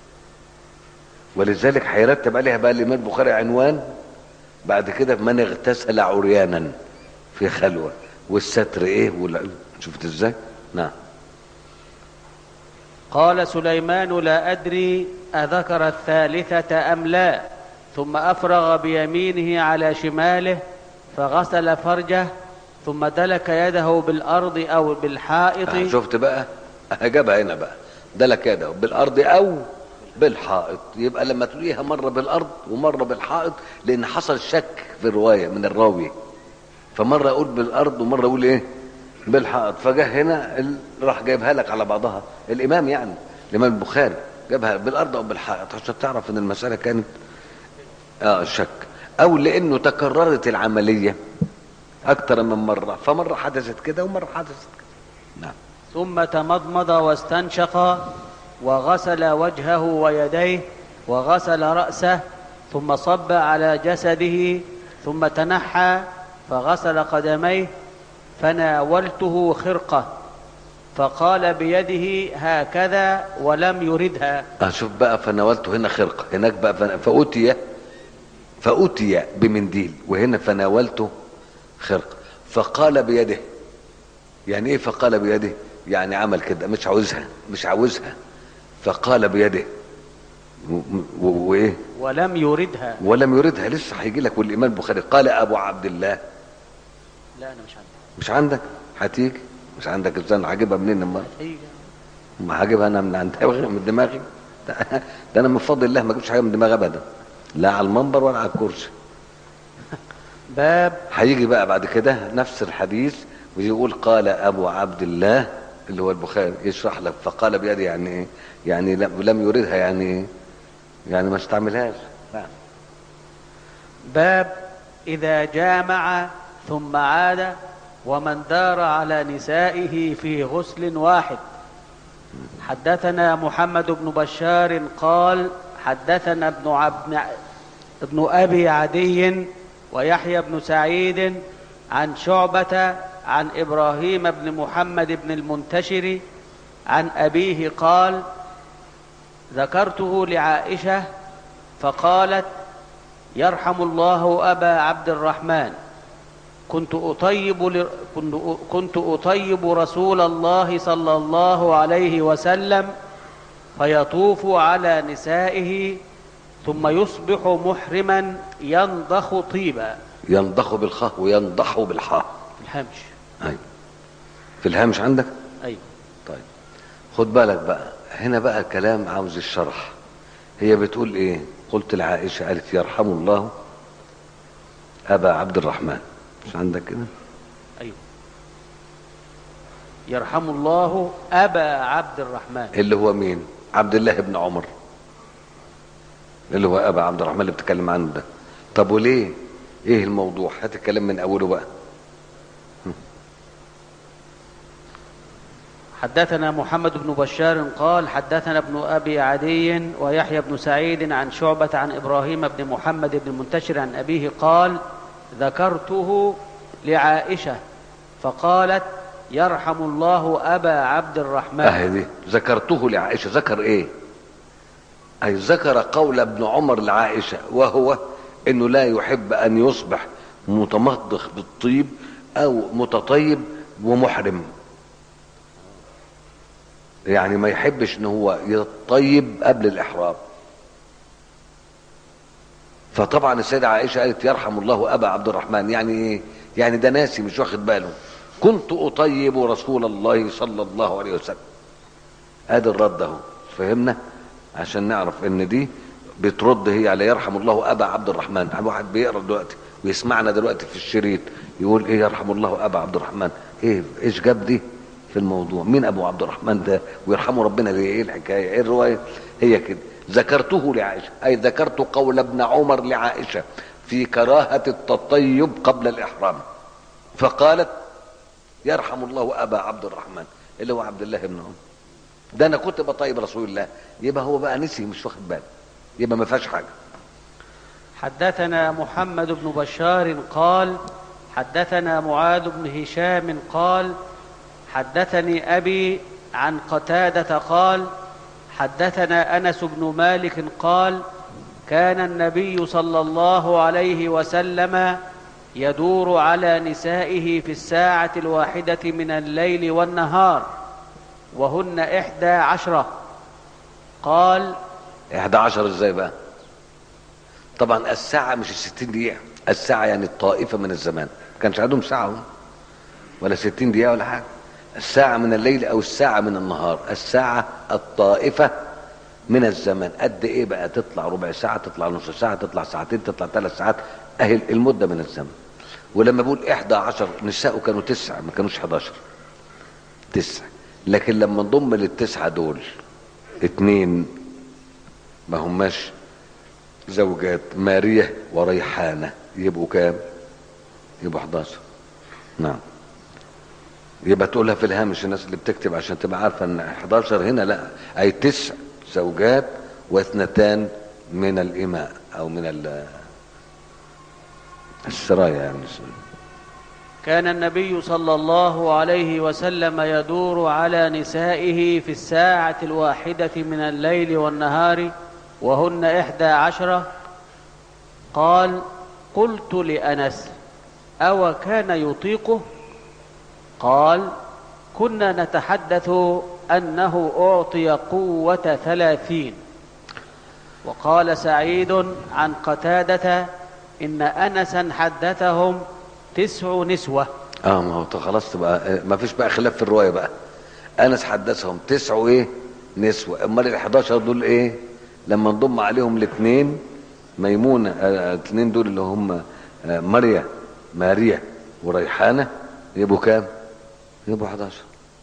ولذلك هيرتب عليها بقى الامام البخاري عنوان بعد كده من اغتسل عريانا في خلوه والستر ايه ولا شفت ازاي نعم قال سليمان لا أدري أذكر الثالثة أم لا ثم أفرغ بيمينه على شماله فغسل فرجه ثم دلك يده بالأرض أو بالحائط آه، شفت بقى جابها هنا بقى دلك يده بالارض او بالحائط يبقى لما تلاقيها مره بالارض ومره بالحائط لان حصل شك في الروايه من الراوي فمره اقول بالارض ومره اقول ايه بالحائط فجاه هنا ال- راح جايبها لك على بعضها الامام يعني الامام البخاري جابها بالارض او بالحائط عشان تعرف ان المساله كانت اه شك او لانه تكررت العمليه اكتر من مره فمره حدثت كده ومره حدثت كده نعم ثم تمضمض واستنشق وغسل وجهه ويديه وغسل رأسه ثم صب على جسده ثم تنحى فغسل قدميه فناولته خرقة فقال بيده هكذا ولم يردها اشوف بقى فناولته هنا خرقه هناك بقى فن- فأتي فأتي بمنديل وهنا فناولته خرقه فقال بيده يعني ايه فقال بيده يعني عمل كده مش عاوزها مش عاوزها فقال بيده و- و- وايه ولم يردها ولم يردها لسه هيجي لك والامام البخاري قال ابو عبد الله لا أنا مش عندي مش عندك هتيجي مش عندك ازاي انا هجيبها منين امال هيجي. ما هجيبها انا من عند من دماغي ده, ده انا من فضل الله ما اجيبش حاجه من دماغي ابدا لا على المنبر ولا على الكرسي باب هيجي بقى بعد كده نفس الحديث ويقول قال ابو عبد الله اللي هو البخاري يشرح لك فقال بيدي يعني ايه يعني لم لم يريدها يعني ايه يعني ما استعملهاش نعم باب إذا جامع ثم عاد ومن دار على نسائه في غسل واحد حدثنا محمد بن بشار قال حدثنا ابن عبد ابن أبي عدي ويحيى بن سعيد عن شعبة عن إبراهيم بن محمد بن المنتشر عن أبيه قال ذكرته لعائشة فقالت يرحم الله أبا عبد الرحمن كنت أطيب ل... كنت كنت أطيب رسول الله صلى الله عليه وسلم فيطوف على نسائه ثم يصبح محرما ينضخ طيبا ينضخ بالخاء وينضح بالحاء الهمش ايوه في الهامش عندك أيوه طيب خد بالك بقى هنا بقى كلام عاوز الشرح هي بتقول ايه قلت لعائشة قالت يرحم الله أبا عبد الرحمن مش عندك كده أيوه يرحم الله أبا عبد الرحمن اللي هو مين عبد الله بن عمر اللي هو أبا عبد الرحمن اللي بتتكلم عنه ده طب وليه ايه الموضوع هات الكلام من اوله بقى حدثنا محمد بن بشار قال حدثنا ابن أبي عدي ويحيى بن سعيد عن شعبة عن إبراهيم بن محمد بن المنتشر عن أبيه قال ذكرته لعائشة فقالت يرحم الله أبا عبد الرحمن اهي دي ذكرته لعائشة ذكر ايه اي ذكر قول ابن عمر لعائشة وهو انه لا يحب ان يصبح متمضخ بالطيب او متطيب ومحرم يعني ما يحبش ان هو يطيب قبل الاحرام فطبعا السيدة عائشة قالت يرحم الله ابا عبد الرحمن يعني ايه يعني ده ناسي مش واخد باله كنت اطيب رسول الله صلى الله عليه وسلم ادي الرد اهو فهمنا عشان نعرف ان دي بترد هي على يرحم الله ابا عبد الرحمن واحد بيقرا دلوقتي ويسمعنا دلوقتي في الشريط يقول ايه يرحم الله ابا عبد الرحمن ايه ايش جاب دي في الموضوع مين ابو عبد الرحمن ده ويرحمه ربنا ليه ايه الحكايه ايه الروايه هي كده ذكرته لعائشه اي ذكرت قول ابن عمر لعائشه في كراهه التطيب قبل الاحرام فقالت يرحم الله ابا عبد الرحمن اللي هو عبد الله بن عمر ده انا كنت بطيب رسول الله يبقى هو بقى نسي مش واخد باله يبقى ما فيهاش حاجه حدثنا محمد بن بشار قال حدثنا معاذ بن هشام قال حدثني أبي عن قتادة قال حدثنا أنس بن مالك قال كان النبي صلى الله عليه وسلم يدور على نسائه في الساعة الواحدة من الليل والنهار وهن إحدى عشرة قال 11 ازاي بقى طبعا الساعة مش الستين دقيقة الساعة يعني الطائفة من الزمان ما كانش عندهم ساعة هم. ولا ستين دقيقة ولا حاجة الساعة من الليل أو الساعة من النهار الساعة الطائفة من الزمان قد إيه بقى تطلع ربع ساعة تطلع نص ساعة تطلع ساعتين تطلع ثلاث ساعات أهي المدة من الزمن ولما بقول إحدى عشر نساء كانوا تسعة ما كانوش 11 تسعة لكن لما نضم للتسعة دول اتنين ما هماش زوجات مارية وريحانة يبقوا كام يبقوا 11 نعم يبقى تقولها في الهامش الناس اللي بتكتب عشان تبقى عارفه ان 11 هنا لا اي تسع زوجات واثنتان من الاماء او من ال- السرايا يعني كان النبي صلى الله عليه وسلم يدور على نسائه في الساعة الواحدة من الليل والنهار وهن إحدى عشرة قال قلت لأنس أو كان يطيقه قال كنا نتحدث أنه أعطي قوة ثلاثين وقال سعيد عن قتادة إن أنسا حدثهم تسع نسوة اه ما هو طب خلاص تبقى ما فيش بقى خلاف في الروايه بقى انس حدثهم تسعه ايه نسوه امال ال 11 دول ايه لما نضم عليهم الاثنين ميمونه الاثنين دول اللي هم آه، مريم ماريا وريحانه يبقوا كام يبقوا 11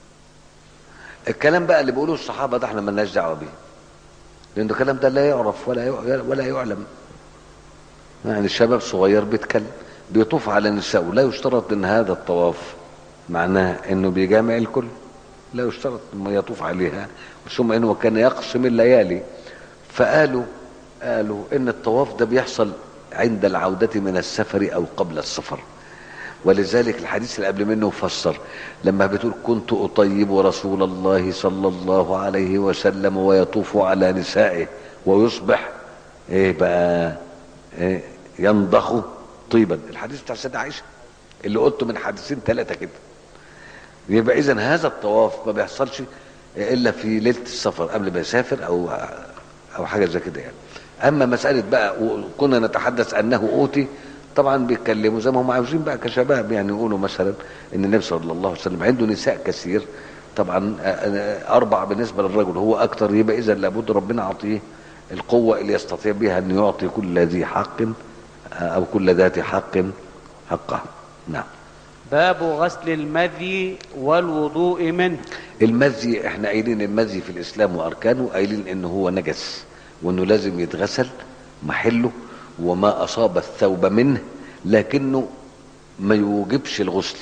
الكلام بقى اللي بيقولوه الصحابه ده احنا مالناش دعوه بيه لان الكلام ده لا يعرف ولا يع- ولا يعلم يعني الشباب صغير بيتكلم بيطوف على نساء ولا يشترط ان هذا الطواف معناه انه بيجامع الكل لا يشترط انه يطوف عليها ثم انه كان يقسم الليالي فقالوا قالوا ان الطواف ده بيحصل عند العودة من السفر او قبل السفر ولذلك الحديث اللي قبل منه فسر لما بتقول كنت اطيب رسول الله صلى الله عليه وسلم ويطوف على نسائه ويصبح ايه بقى إيه ينضخ طيبا الحديث بتاع السيدة عائشة اللي قلته من حديثين ثلاثة كده يبقى اذا هذا الطواف ما بيحصلش الا في ليله السفر قبل ما يسافر او او حاجه زي كده يعني اما مساله بقى كنا نتحدث انه اوتي طبعا بيتكلموا زي ما هم عاوزين بقى كشباب يعني يقولوا مثلا ان النبي صلى الله عليه وسلم عنده نساء كثير طبعا اربع بالنسبه للرجل هو اكتر يبقى اذا لابد ربنا يعطيه القوه اللي يستطيع بها ان يعطي كل ذي حق او كل ذات حق حقه نعم باب غسل المذي والوضوء منه المذي احنا قايلين المذي في الاسلام واركانه قايلين ان هو نجس وانه لازم يتغسل محله وما اصاب الثوب منه لكنه ما يوجبش الغسل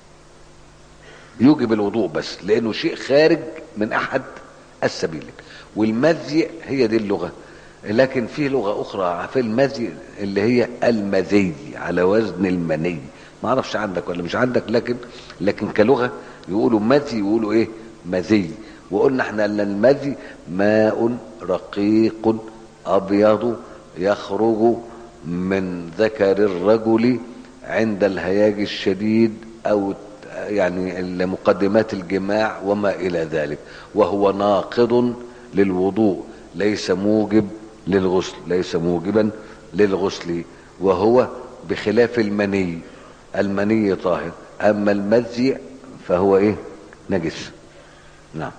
يوجب الوضوء بس لانه شيء خارج من احد السبيلين والمذي هي دي اللغه لكن في لغه اخرى في المذي اللي هي المذي على وزن المني ما اعرفش عندك ولا مش عندك لكن لكن كلغه يقولوا مذي يقولوا ايه مذي وقلنا احنا ان المذي ماء رقيق ابيض يخرج من ذكر الرجل عند الهياج الشديد او يعني مقدمات الجماع وما الى ذلك وهو ناقض للوضوء ليس موجب للغسل ليس موجبا للغسل وهو بخلاف المني المني طاهر اما المذي فهو ايه نجس نعم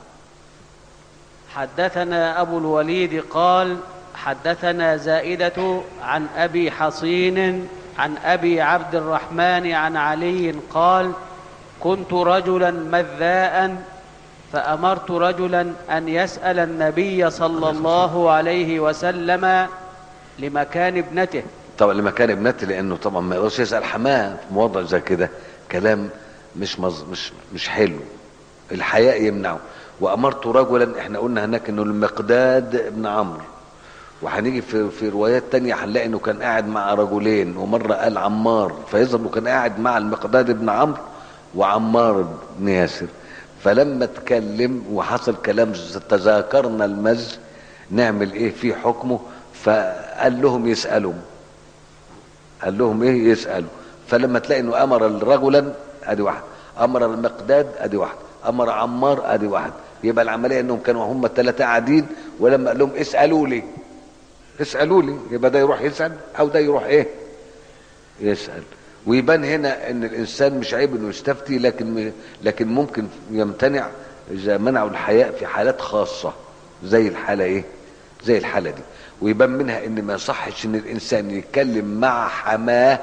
حدثنا أبو الوليد قال حدثنا زائدة عن أبي حصين عن أبي عبد الرحمن عن علي قال كنت رجلا مذاء فأمرت رجلا أن يسأل النبي صلى الله عليه وسلم لمكان ابنته طبعا لمكان ابنته لانه طبعا ما يقدرش يسال حماه في موضع زي كده كلام مش مز... مش مش حلو الحياء يمنعه وامرت رجلا احنا قلنا هناك انه المقداد ابن عمرو وهنيجي في في روايات تانية هنلاقي انه كان قاعد مع رجلين ومره قال عمار فيظهر انه كان قاعد مع المقداد ابن عمرو وعمار بن ياسر فلما اتكلم وحصل كلام تذاكرنا المز نعمل ايه في حكمه فقال لهم يسالوا قال لهم ايه يسالوا فلما تلاقي انه امر رجلا ادي واحد امر المقداد ادي واحد امر عمار ادي واحد يبقى العمليه انهم كانوا هم الثلاثه قاعدين ولما قال لهم اسالوا لي اسالوا لي يبقى ده يروح يسال او ده يروح ايه يسال ويبان هنا ان الانسان مش عيب انه يستفتي لكن لكن ممكن يمتنع اذا منعوا الحياء في حالات خاصه زي الحاله ايه زي الحاله دي ويبان منها ان ما يصحش ان الانسان يتكلم مع حماه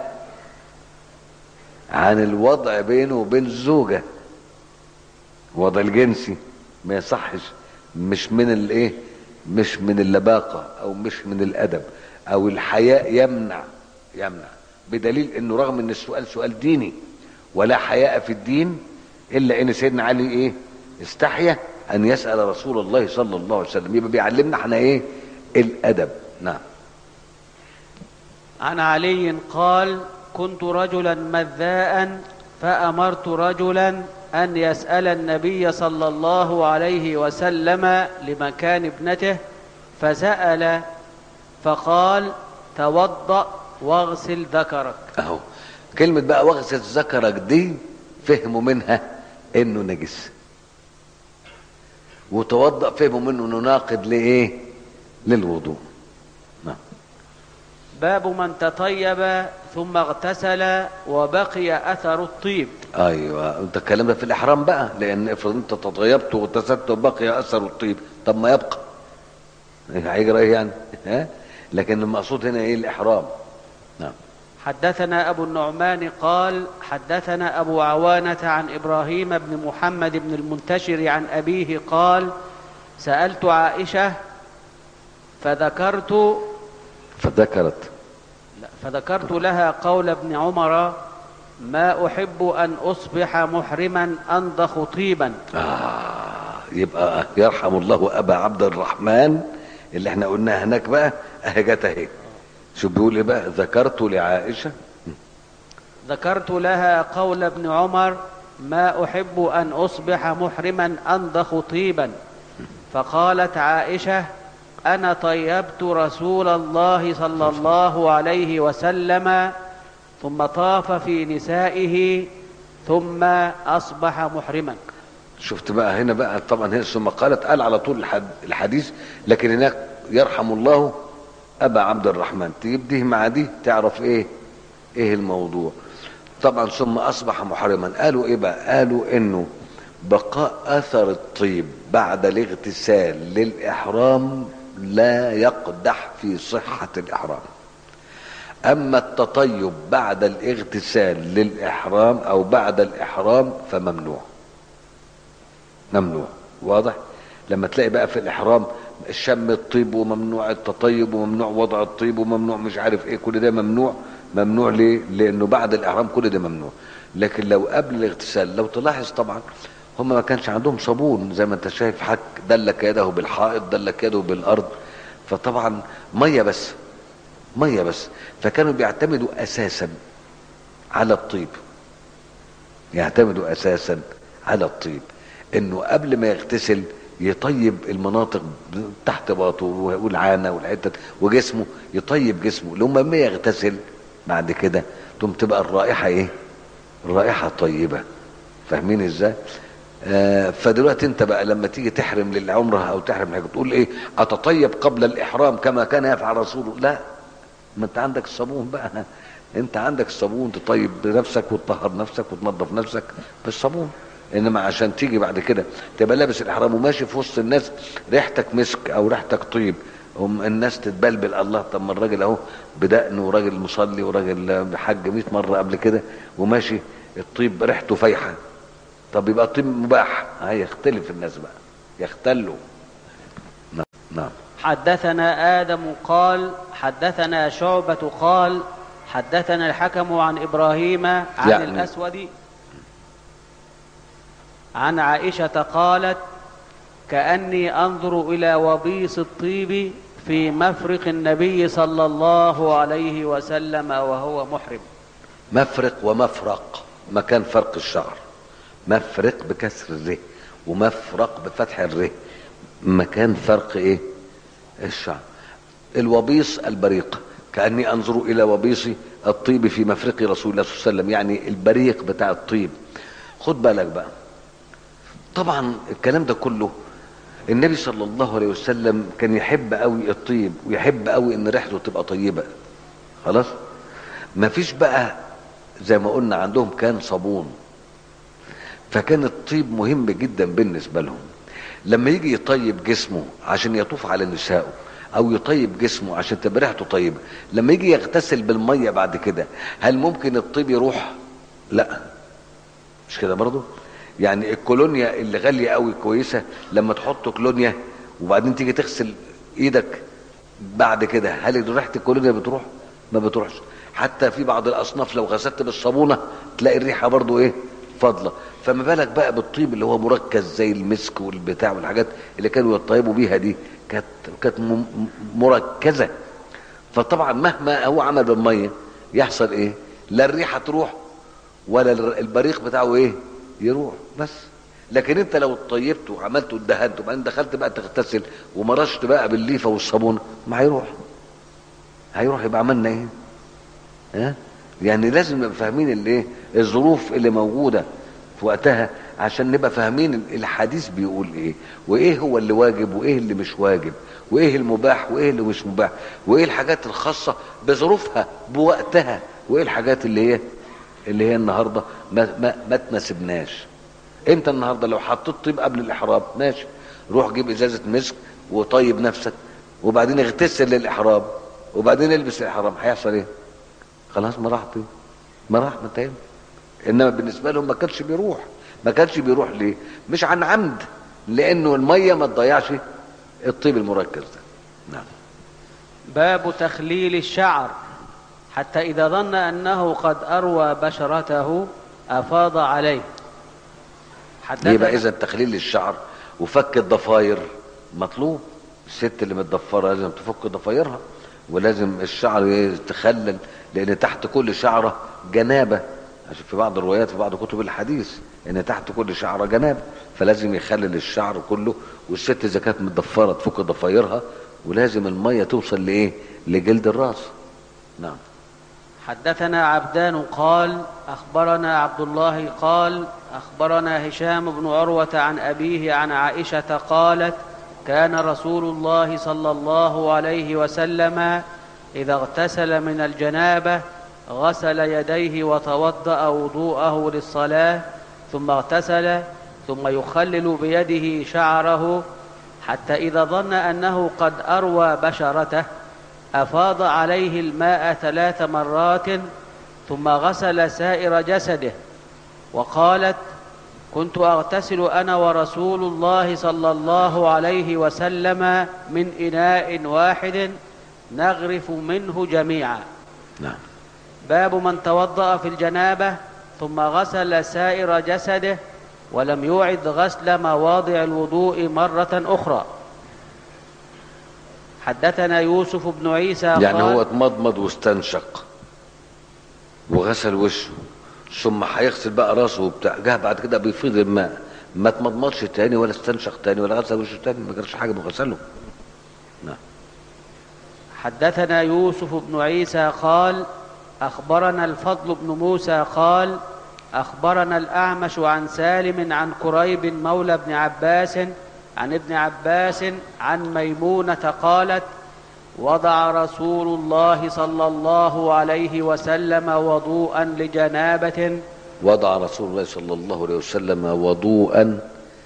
عن الوضع بينه وبين الزوجه الوضع الجنسي ما يصحش مش من الايه مش من اللباقه او مش من الادب او الحياء يمنع يمنع بدليل انه رغم ان السؤال سؤال ديني ولا حياء في الدين الا ان سيدنا علي ايه استحيا ان يسال رسول الله صلى الله عليه وسلم يبقى بيعلمنا احنا ايه الادب نعم عن علي قال كنت رجلا مذاء فامرت رجلا ان يسال النبي صلى الله عليه وسلم لمكان ابنته فسال فقال توضا واغسل ذكرك اهو كلمة بقى واغسل ذكرك دي فهموا منها انه نجس وتوضأ فهموا منه انه ناقد لايه للوضوء نعم باب من تطيب ثم اغتسل وبقي اثر الطيب ايوه انت الكلام ده في الاحرام بقى لان افرض انت تطيبت واغتسلت وبقي اثر الطيب طب ما يبقى هيجرى ايه يعني ها لكن المقصود هنا ايه الاحرام نعم حدثنا أبو النعمان قال حدثنا أبو عوانة عن إبراهيم بن محمد بن المنتشر عن أبيه قال سألت عائشة فذكرت فذكرت لا، فذكرت لها قول ابن عمر ما أحب أن أصبح محرما أنضخ طيبا آه يبقى يرحم الله ابا عبد الرحمن اللي احنا قلناها هناك بقى اهي جت اهي شو بيقول ايه بقى ذكرت لعائشه ذكرت لها قول ابن عمر ما أحب أن أصبح محرما أنضخ طيبا فقالت عائشة أنا طيبت رسول الله صلى الله عليه وسلم ثم طاف في نسائه ثم أصبح محرما شفت بقى هنا بقى طبعا هنا ثم قالت قال على طول الحد الحديث لكن هناك يرحم الله ابا عبد الرحمن تجيب دي مع دي تعرف ايه ايه الموضوع طبعا ثم اصبح محرما قالوا ايه بقى قالوا انه بقاء اثر الطيب بعد الاغتسال للاحرام لا يقدح في صحة الاحرام اما التطيب بعد الاغتسال للاحرام او بعد الاحرام فممنوع ممنوع واضح لما تلاقي بقى في الاحرام شم الطيب وممنوع التطيب وممنوع وضع الطيب وممنوع مش عارف ايه كل ده ممنوع ممنوع ليه لانه بعد الاحرام كل ده ممنوع لكن لو قبل الاغتسال لو تلاحظ طبعا هم ما كانش عندهم صابون زي ما انت شايف حك دلك يده بالحائط دلك يده بالارض فطبعا ميه بس ميه بس فكانوا بيعتمدوا اساسا على الطيب يعتمدوا اساسا على الطيب انه قبل ما يغتسل يطيب المناطق تحت باطه والعانه والحتت وجسمه يطيب جسمه لما ما يغتسل بعد كده تقوم تبقى الرائحه ايه؟ الرائحه طيبه فاهمين ازاي؟ آه فدلوقتي انت بقى لما تيجي تحرم للعمره او تحرم حاجه تقول ايه؟ اتطيب قبل الاحرام كما كان يفعل رسوله لا ما انت عندك الصابون بقى انت عندك الصابون تطيب بنفسك وتطهر نفسك وتنظف نفسك بالصابون انما عشان تيجي بعد كده تبقى لابس الاحرام وماشي في وسط الناس ريحتك مسك او ريحتك طيب هم الناس تتبلبل الله طب ما الراجل اهو بدقنه وراجل مصلي وراجل حج 100 مره قبل كده وماشي الطيب ريحته فايحه طب يبقى الطيب مباح هيختلف الناس بقى يختلوا نعم نعم حدثنا آدم قال حدثنا شعبة قال حدثنا الحكم عن إبراهيم عن يعني- الأسود عن عائشة قالت كأني أنظر إلى وبيص الطيب في مفرق النبي صلى الله عليه وسلم وهو محرم مفرق ومفرق مكان فرق الشعر مفرق بكسر الر ومفرق بفتح الر مكان فرق ايه الشعر الوبيص البريق كأني أنظر إلى وبيص الطيب في مفرق رسول الله صلى الله عليه وسلم يعني البريق بتاع الطيب خد بالك بقى طبعا الكلام ده كله النبي صلى الله عليه وسلم كان يحب قوي الطيب ويحب قوي ان ريحته تبقى طيبه خلاص ما فيش بقى زي ما قلنا عندهم كان صابون فكان الطيب مهم جدا بالنسبه لهم لما يجي يطيب جسمه عشان يطوف على نسائه او يطيب جسمه عشان تبقى ريحته طيبه لما يجي يغتسل بالميه بعد كده هل ممكن الطيب يروح لا مش كده برضو يعني الكولونيا اللي غاليه قوي كويسه لما تحط كولونيا وبعدين تيجي تغسل ايدك بعد كده هل ريحه الكولونيا بتروح ما بتروحش حتى في بعض الاصناف لو غسلت بالصابونه تلاقي الريحه برضو ايه فاضله فما بالك بقى بالطيب اللي هو مركز زي المسك والبتاع والحاجات اللي كانوا يطيبوا بيها دي كانت كانت م- م- مركزه فطبعا مهما هو عمل بالميه يحصل ايه لا الريحه تروح ولا الر- البريق بتاعه ايه يروح بس لكن انت لو طيبت وعملت وادهنت وبعدين دخلت بقى تغتسل ومرشت بقى بالليفه والصابون ما هيروح هيروح يبقى عملنا ايه ها يعني لازم نبقى فاهمين الايه الظروف اللي موجوده في وقتها عشان نبقى فاهمين الحديث بيقول ايه وايه هو اللي واجب وايه اللي مش واجب وايه المباح وايه اللي مش مباح وايه الحاجات الخاصه بظروفها بوقتها وايه الحاجات اللي هي اللي هي النهارده ما ما, ما تناسبناش انت النهارده لو حطيت طيب قبل الاحرام ماشي روح جيب ازازه مسك وطيب نفسك وبعدين اغتسل للاحرام وبعدين البس الاحرام هيحصل ايه خلاص ما راح طيب ما راح ما تاني انما بالنسبه لهم ما كانش بيروح ما كانش بيروح ليه مش عن عمد لانه الميه ما تضيعش الطيب المركز ده نعم باب تخليل الشعر حتى إذا ظن أنه قد أروى بشرته أفاض عليه حدثنا يبقى اذا تخليل الشعر وفك الضفاير مطلوب الست اللي متضفره لازم تفك ضفايرها ولازم الشعر يتخلل لان تحت كل شعره جنابه عشان في بعض الروايات في بعض كتب الحديث ان تحت كل شعره جنابه فلازم يخلل الشعر كله والست اذا كانت متضفره تفك ضفايرها ولازم الميه توصل لايه لجلد الراس نعم حدثنا عبدان قال أخبرنا عبد الله قال أخبرنا هشام بن عروة عن أبيه عن عائشة قالت كان رسول الله صلى الله عليه وسلم إذا اغتسل من الجنابة غسل يديه وتوضأ وضوءه للصلاة ثم اغتسل ثم يخلل بيده شعره حتى إذا ظن أنه قد أروى بشرته أفاض عليه الماء ثلاث مرات ثم غسل سائر جسده وقالت كنت أغتسل أنا ورسول الله صلى الله عليه وسلم من إناء واحد نغرف منه جميعا نعم باب من توضأ في الجنابة ثم غسل سائر جسده ولم يعد غسل مواضع الوضوء مرة أخرى حدثنا يوسف بن عيسى يعني قال هو اتمضمض واستنشق وغسل وشه ثم هيغسل بقى راسه وبتاع جه بعد كده بيفيض الماء ما اتمضمضش تاني ولا استنشق تاني ولا غسل وشه تاني ما جراش حاجه بغسله نعم حدثنا يوسف بن عيسى قال اخبرنا الفضل بن موسى قال اخبرنا الاعمش عن سالم عن كريب مولى بن عباس عن ابن عباس عن ميمونه قالت وضع رسول الله صلى الله عليه وسلم وضوءا لجنابه وضع رسول الله صلى الله عليه وسلم وضوءا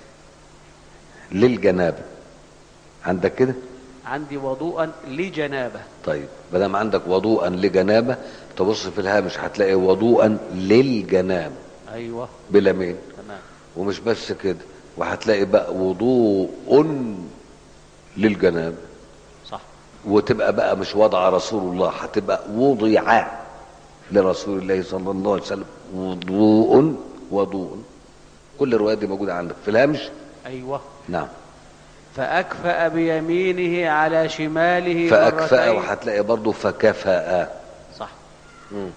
للجنابه عندك كده عندي وضوءا لجنابه طيب ما دام عندك وضوءا لجنابه تبص في الهامش هتلاقي وضوءا للجنابه ايوه بلا مين تمام ومش بس كده وهتلاقي بقى وضوء للجنابه صح وتبقى بقى مش وضع رسول الله هتبقى وضع لرسول الله صلى الله عليه وسلم وضوء وضوء كل الروايات دي موجوده عندك في الهامش ايوه نعم فأكفأ بيمينه على شماله فأكفأ مرتين. وهتلاقي برضه فكفأ صح مم.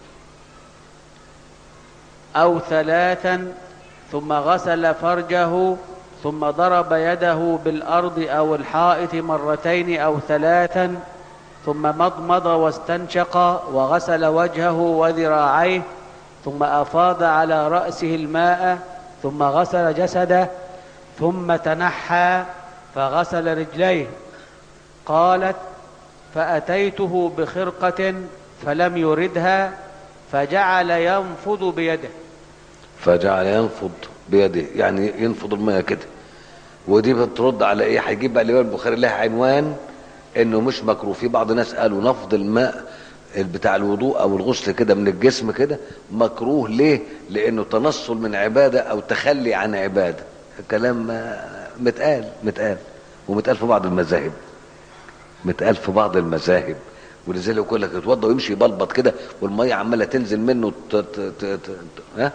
أو ثلاثا ثم غسل فرجه ثم ضرب يده بالأرض أو الحائط مرتين أو ثلاثا ثم مضمض واستنشق وغسل وجهه وذراعيه ثم أفاض على رأسه الماء ثم غسل جسده ثم تنحى فغسل رجليه قالت فأتيته بخرقة فلم يردها فجعل ينفض بيده فجعل ينفض بيده يعني ينفض الميه كده ودي بترد على ايه هيجيب بقى الامام البخاري لها عنوان انه مش مكروه في بعض الناس قالوا نفض الماء بتاع الوضوء او الغسل كده من الجسم كده مكروه ليه لانه تنصل من عباده او تخلي عن عباده الكلام آه، متقال متقال ومتقال في بعض المذاهب متقال في بعض المذاهب ولذلك يقول لك يتوضا ويمشي يبلبط كده والميه عماله تنزل منه ت... ت... ت... ت... ها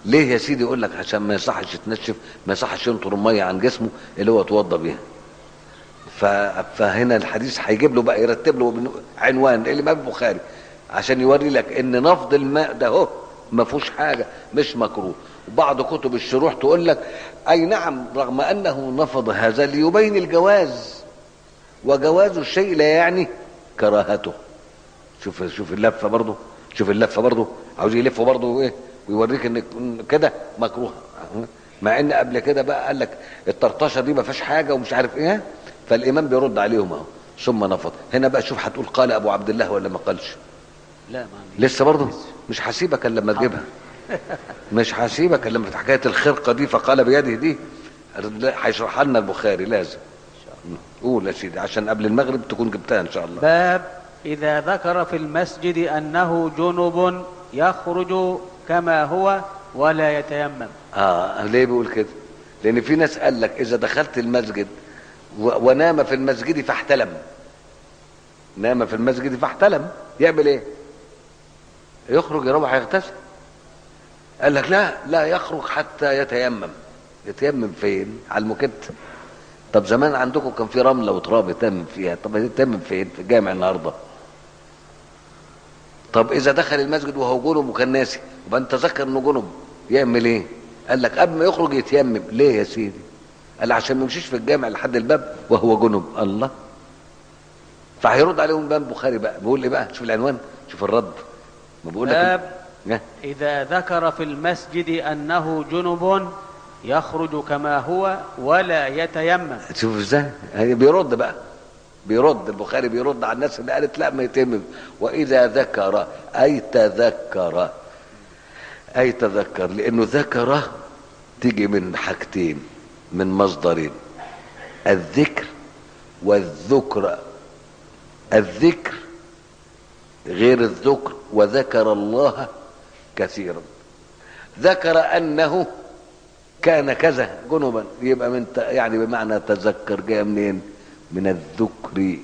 ليه يا سيدي يقول لك عشان ما يصحش يتنشف ما يصحش ينطر الميه عن جسمه اللي هو اتوضى بيها ف... فهنا الحديث هيجيب له بقى يرتب له بن- عنوان الامام البخاري عشان يوري لك ان نفض الماء ده هو ما فيهوش حاجه مش مكروه وبعض كتب الشروح تقول لك اي نعم رغم انه نفض هذا ليبين الجواز وجواز الشيء لا يعني كراهته شوف شوف اللفه برضه شوف اللفه برضه عاوز يلف برضه ايه ويوريك ان إن كده مكروه مع ان قبل كده بقى قال لك الطرطشه دي ما فيهاش حاجه ومش عارف ايه فالامام بيرد عليهم اهو ثم نفض هنا بقى شوف هتقول قال ابو عبد الله ولا ما قالش لا ما عندي. لسه برضه مش هسيبك الا لما تجيبها مش هسيبك الا لما في حكايه الخرقه دي فقال بيده دي لا، هيشرحها لنا البخاري لازم قول يا سيدي عشان قبل المغرب تكون جبتها ان شاء الله باب إذا ذكر في المسجد أنه جنب يخرج كما هو ولا يتيمم اه ليه بيقول كده لان في ناس قال لك اذا دخلت المسجد و- ونام في المسجد فاحتلم نام في المسجد فاحتلم يعمل ايه يخرج يروح يغتسل قال لك لا لا يخرج حتى يتيمم يتيمم فين على المكت طب زمان عندكم كان في رمله وتراب يتيمم فيها طب يتيمم فين في الجامع النهارده طب اذا دخل المسجد وهو جنب وكان ناسي وبقى تذكر انه جنب يعمل ايه قال لك قبل ما يخرج يتيمم ليه يا سيدي قال عشان ما يمشيش في الجامع لحد الباب وهو جنب الله فهيرد عليهم الامام البخاري بقى بيقول ايه بقى شوف العنوان شوف الرد ما بقول لك باب إيه؟ إذا ذكر في المسجد أنه جنب يخرج كما هو ولا يتيمم شوف ازاي هي بيرد بقى بيرد البخاري بيرد على الناس اللي قالت لا ما يتم واذا ذكر اي تذكر اي تذكر لانه ذكر تيجي من حاجتين من مصدرين الذكر والذكر الذكر غير الذكر وذكر الله كثيرا ذكر انه كان كذا جنبا يبقى من ت... يعني بمعنى تذكر جاء منين من الذكر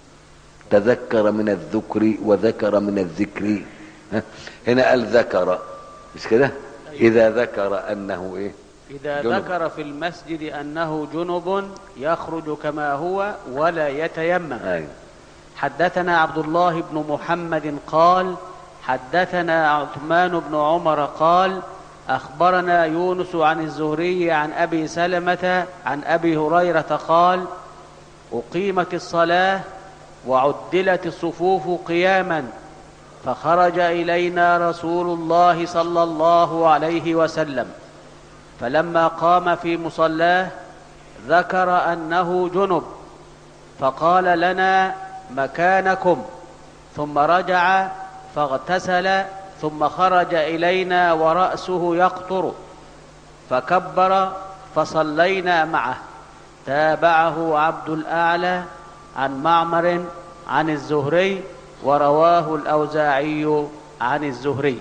تذكر من الذكر وذكر من الذكر ها؟ هنا قال ذكر مش كده اذا ذكر انه ايه إذا جنب. ذكر في المسجد أنه جنب يخرج كما هو ولا يتيمم ايوه حدثنا عبد الله بن محمد قال حدثنا عثمان بن عمر قال اخبرنا يونس عن الزهري عن ابي سلمه عن ابي هريره قال اقيمت الصلاه وعدلت الصفوف قياما فخرج الينا رسول الله صلى الله عليه وسلم فلما قام في مصلاه ذكر انه جنب فقال لنا مكانكم ثم رجع فاغتسل ثم خرج الينا وراسه يقطر فكبر فصلينا معه تابعه عبد الاعلى عن معمر عن الزهري ورواه الاوزاعي عن الزهري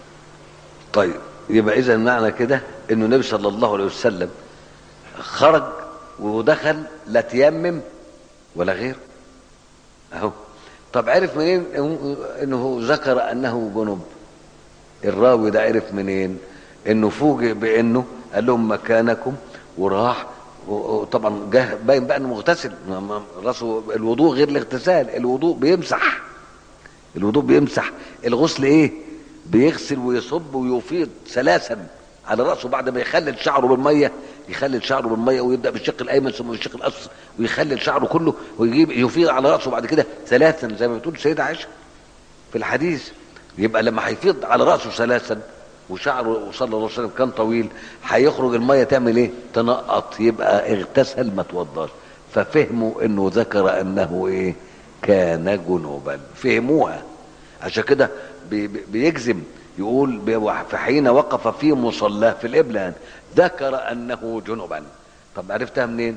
طيب يبقى اذا معنى كده انه النبي صلى الله عليه وسلم خرج ودخل لا تيمم ولا غير اهو طب عرف منين انه ذكر انه جنب الراوي ده عرف منين انه فوجئ بانه قال لهم مكانكم وراح وطبعا جه باين بقى انه مغتسل ما- ما- راسه الوضوء غير الاغتسال الوضوء بيمسح الوضوء بيمسح الغسل ايه بيغسل ويصب ويفيض ثلاثا على راسه بعد ما يخلل شعره بالميه يخلل شعره بالميه ويبدا بالشق الايمن ثم بالشق الايسر ويخلل شعره كله ويجيب يفيض على راسه بعد كده ثلاثا زي ما بتقول السيده عائشه في الحديث يبقى لما هيفيض على راسه ثلاثا وشعره صلى الله عليه وسلم كان طويل هيخرج الميه تعمل ايه؟ تنقط يبقى اغتسل ما توضاش ففهموا انه ذكر انه ايه؟ كان جنوبا فهموها عشان كده بي- بي- بيجزم يقول بي- في حين وقف في مصلاه في القبله يعني ذكر انه جنبا طب عرفتها منين؟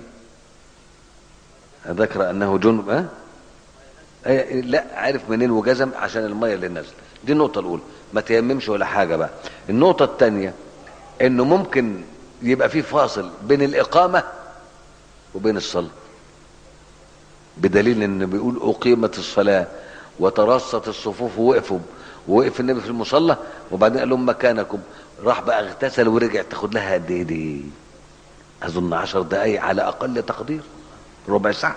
ذكر انه جنب ها؟ إيه، لا عارف منين وجزم عشان الميه اللي نازله دي النقطه الاولى ما تيممش ولا حاجه بقى النقطه الثانيه انه ممكن يبقى في فاصل بين الاقامه وبين الصلاه بدليل ان بيقول اقيمت الصلاه وترصت الصفوف ووقفوا ووقف النبي في المصلى وبعدين قال لهم مكانكم راح بقى اغتسل ورجع تاخد لها قد ايه دي اظن عشر دقايق على اقل تقدير ربع ساعه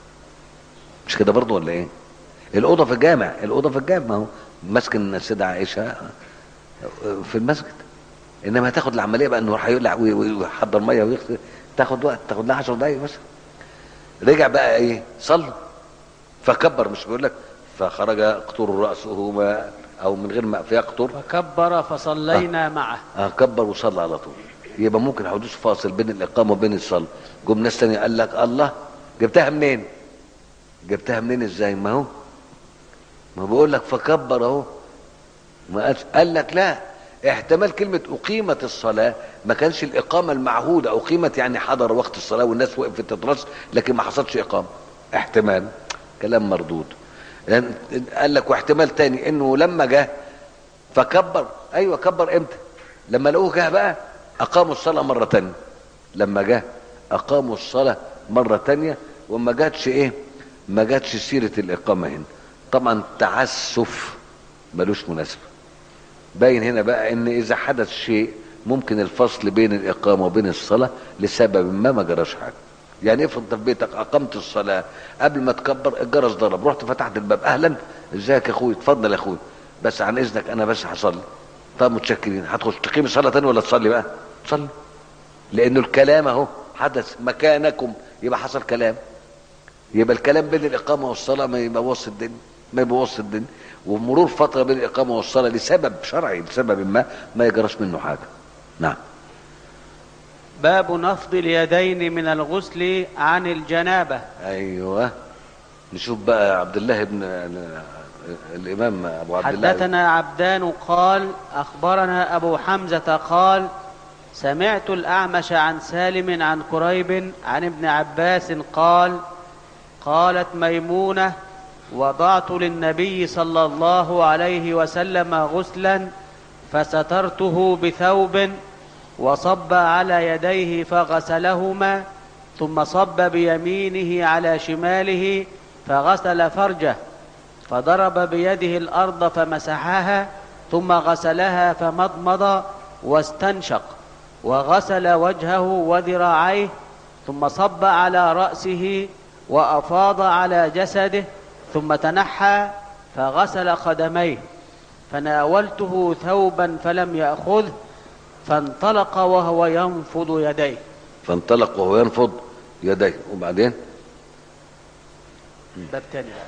مش كده برضه ولا ايه الاوضه في الجامع الاوضه في الجامع ما هو مسكن السيده عائشه في المسجد انما هتاخد العمليه بقى انه راح يقلع وي- وي- ويحضر ميه ويغسل تاخد وقت تاخد لها 10 دقايق مثلا رجع بقى ايه صلى فكبر مش بيقول لك فخرج قطور راسه ما او من غير ما فيقطر فكبر فصلينا معه اه كبر وصلى على طول يبقى ممكن حدوث فاصل بين الاقامه وبين الصلاه جم ناس تانية قال لك الله جبتها منين جبتها منين ازاي ما هو ما بقول لك فكبر اهو ما قالش قال لك لا احتمال كلمة أقيمت الصلاة ما كانش الإقامة المعهودة أقيمت يعني حضر وقت الصلاة والناس وقفت تترص لكن ما حصلش إقامة احتمال كلام مردود لأن قال لك واحتمال تاني إنه لما جه فكبر أيوه كبر إمتى لما لقوه جه بقى أقاموا الصلاة مرة تانية لما جه أقاموا الصلاة مرة تانية وما جاتش إيه ما جاتش سيرة الإقامة هنا طبعا تعسف ملوش مناسبة باين هنا بقى ان اذا حدث شيء ممكن الفصل بين الاقامه وبين الصلاه لسبب ما ما جراش حاجه يعني افرض انت في بيتك اقمت الصلاه قبل ما تكبر الجرس ضرب رحت فتحت الباب اهلا ازيك يا اخوي اتفضل يا اخوي بس عن اذنك انا بس هصلي طب متشكرين هتخش تقيم الصلاه تاني ولا تصلي بقى تصلي لانه الكلام اهو حدث مكانكم يبقى حصل كلام يبقى الكلام بين الاقامه والصلاه ما يبوظش الدنيا ما يبوظش الدنيا ومرور فتره بين الاقامه والصلاه لسبب شرعي لسبب ما ما يجراش منه حاجه نعم باب نفض اليدين من الغسل عن الجنابة ايوه نشوف بقى عبد الله بن الامام ابو عبد الله حدثنا عبدان قال أخبرنا أبو حمزة قال سمعت الأعمش عن سالم عن قريب عن ابن عباس قال قالت ميمونة وضعت للنبي صلى الله عليه وسلم غسلا فسترته بثوب وصب على يديه فغسلهما ثم صب بيمينه على شماله فغسل فرجه فضرب بيده الارض فمسحها ثم غسلها فمضمض واستنشق وغسل وجهه وذراعيه ثم صب على راسه وافاض على جسده ثم تنحى فغسل قدميه فناولته ثوبا فلم ياخذه فانطلق وهو ينفض يديه فانطلق وهو ينفض يديه وبعدين باب تاني بقى.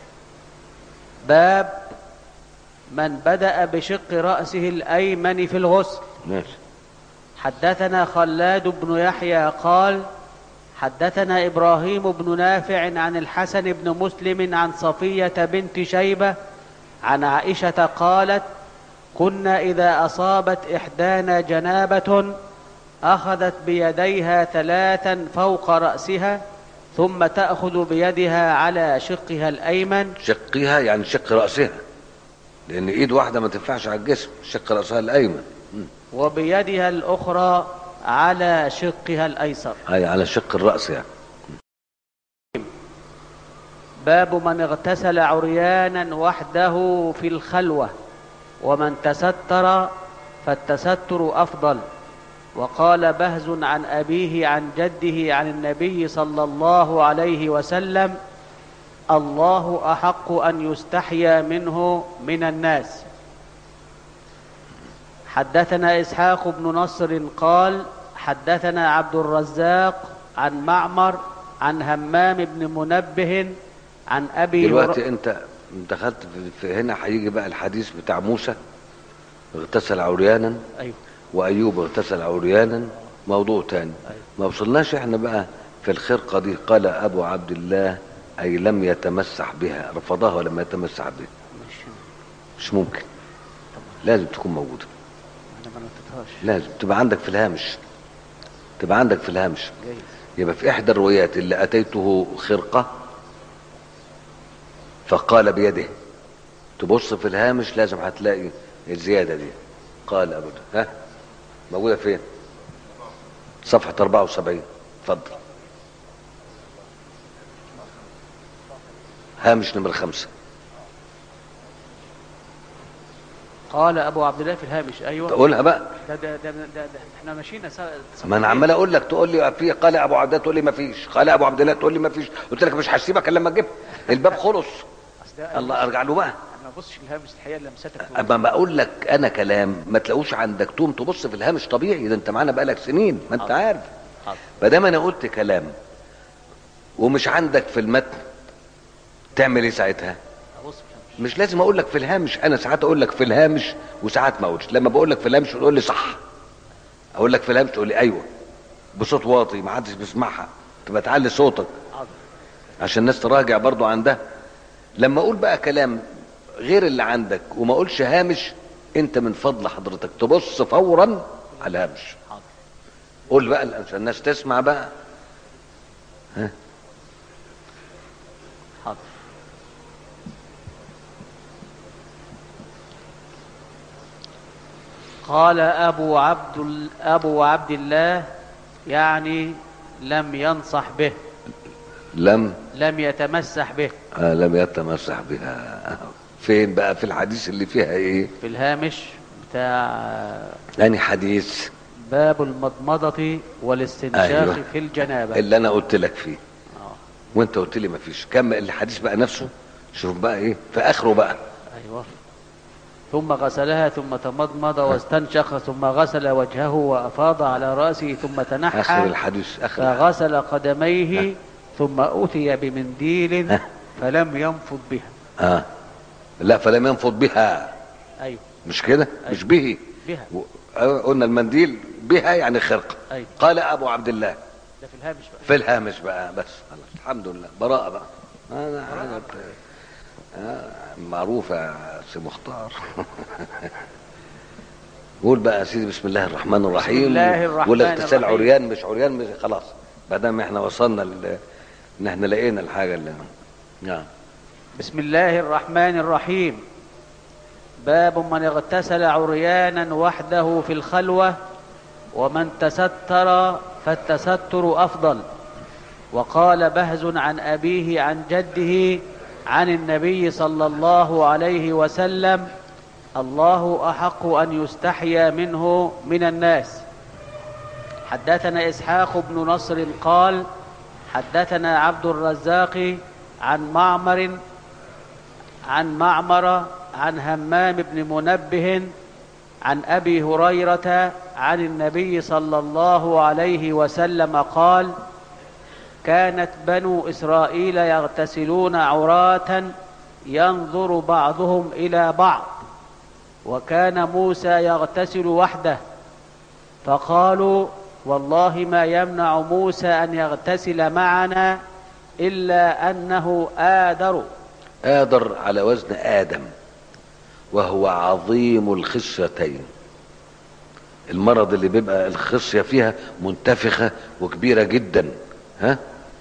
باب من بدأ بشق رأسه الأيمن في الغسل ماشي حدثنا خلاد بن يحيى قال حدثنا إبراهيم بن نافع عن الحسن بن مسلم عن صفية بنت شيبة عن عائشة قالت كنا إذا أصابت إحدانا جنابة أخذت بيديها ثلاثا فوق رأسها ثم تأخذ بيدها على شقها الأيمن شقها يعني شق راسها لان ايد واحده ما تنفعش على الجسم شق راسها الايمن مم. وبيدها الأخرى على شقها الأيسر هاي على شق الراس يعني باب من اغتسل عريانا وحده في الخلوة ومن تستر فالتستر أفضل وقال بهز عن أبيه عن جده عن النبي صلى الله عليه وسلم الله أحق أن يستحيا منه من الناس حدثنا إسحاق بن نصر قال حدثنا عبد الرزاق عن معمر عن همام بن منبه عن أبي هر- دلوقتي انت دخلت في- في هنا هيجي بقى الحديث بتاع موسى اغتسل عريانا أيوه وايوب اغتسل عريانا موضوع تاني ما وصلناش احنا بقى في الخرقه دي قال ابو عبد الله اي لم يتمسح بها رفضها ولم يتمسح بها مش مش ممكن لازم تكون موجوده أنا ما نطيتهاش لازم تبقى عندك في الهامش تبقى عندك في الهامش جايز يبقى في احدى الروايات اللي اتيته خرقه فقال بيده تبص في الهامش لازم هتلاقي الزياده دي قال ابو ده. ها موجوده فين صفحه 74 اتفضل هامش نمرة خمسة قال ابو عبد الله في الهامش ايوه تقولها بقى ده ده ده, ده, ده احنا ماشيين سا- ما انا عمال اقول لك تقول لي في قال ابو عبد الله تقول لي ما فيش قال ابو عبد الله تقول لي ما فيش قلت لك مش هسيبك الا لما تجيب الباب خلص أصل ده- الله ارجع له بقى انا ما ببصش الهامش الحقيقه اللي لمستك اما بقول لك انا كلام ما تلاقوش عندك توم تبص في الهامش طبيعي ده انت معانا بقالك سنين ما انت حاضر. عارف حاضر. ما دام انا قلت كلام ومش عندك في المتن تعمل ايه ساعتها ابص في الهامش مش لازم اقول لك في الهامش انا ساعات اقول لك في الهامش وساعات ما اقولش لما بقول لك في الهامش تقول لي صح اقول لك في الهامش تقول لي ايوه بصوت واطي ما حدش بيسمعها تبقى تعلي صوتك حاضر عشان الناس تراجع برضو عندها لما اقول بقى كلام غير اللي عندك وما اقولش هامش انت من فضل حضرتك تبص فورا على الهامش حاضر قول بقى عشان الناس تسمع بقى حاضر قال أبو عبد ال- أبو عبد الله يعني لم ينصح به لم لم يتمسح به آه لم يتمسح بها فين بقى في الحديث اللي فيها ايه في الهامش بتاع يعني حديث باب المضمضة والاستنشاق أيوة. في الجنابة اللي انا قلت لك فيه آه. وانت قلت لي ما فيش كم الحديث بقى نفسه شوف بقى ايه في اخره بقى أيوة ثم غسلها ثم تمضمض واستنشق ثم غسل وجهه وأفاض على رأسه ثم اخر تنحى الحديث اخر الحديث. فغسل قدميه ثم أتي بمنديل ها. فلم ينفض بها اه لا فلم ينفض بها أيوة مش كده مش به بها و- آه، قلنا المنديل بها يعني خرقه أيوة قال ابو عبد الله ده في الهامش بقى في الهامش بقى بس خلاص الحمد لله براءة بقى هذا حاجة آه، معروفة يا سي مختار قول بقى يا سيدي بسم الله الرحمن الرحيم الله الرحمن والاغتسال الرحيم. عريان مش عريان مش خلاص ما دام احنا وصلنا ل... ان احنا لقينا الحاجة اللي نعم بسم الله الرحمن الرحيم باب من اغتسل عريانا وحده في الخلوة ومن تستر فالتستر أفضل وقال بهز عن أبيه عن جده عن النبي صلى الله عليه وسلم الله أحق أن يستحيا منه من الناس حدثنا إسحاق بن نصر قال حدثنا عبد الرزاق عن معمر عن معمر عن همام بن منبه عن ابي هريره عن النبي صلى الله عليه وسلم قال كانت بنو اسرائيل يغتسلون عراه ينظر بعضهم الى بعض وكان موسى يغتسل وحده فقالوا والله ما يمنع موسى ان يغتسل معنا الا انه آدر آدر على وزن آدم وهو عظيم الخصيتين المرض اللي بيبقى الخصية فيها منتفخة وكبيرة جدا ها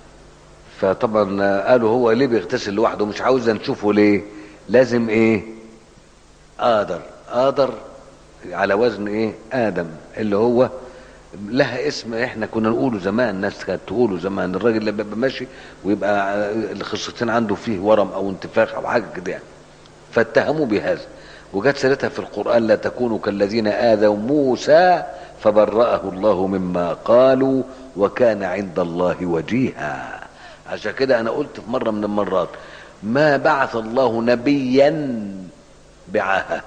فطبعا قالوا هو ليه بيغتسل لوحده مش عاوز نشوفه ليه لازم ايه آدر آدر على وزن ايه آدم اللي هو لها اسم احنا كنا نقوله زمان الناس كانت تقوله زمان الراجل اللي بيبقى ماشي ويبقى الخصيتين عنده فيه ورم او انتفاخ او حاجه كده يعني فاتهموا بهذا وجت سيرتها في القران لا تكونوا كالذين اذوا موسى فبرأه الله مما قالوا وكان عند الله وجيها عشان كده انا قلت في مره من المرات ما بعث الله نبيا بعاهه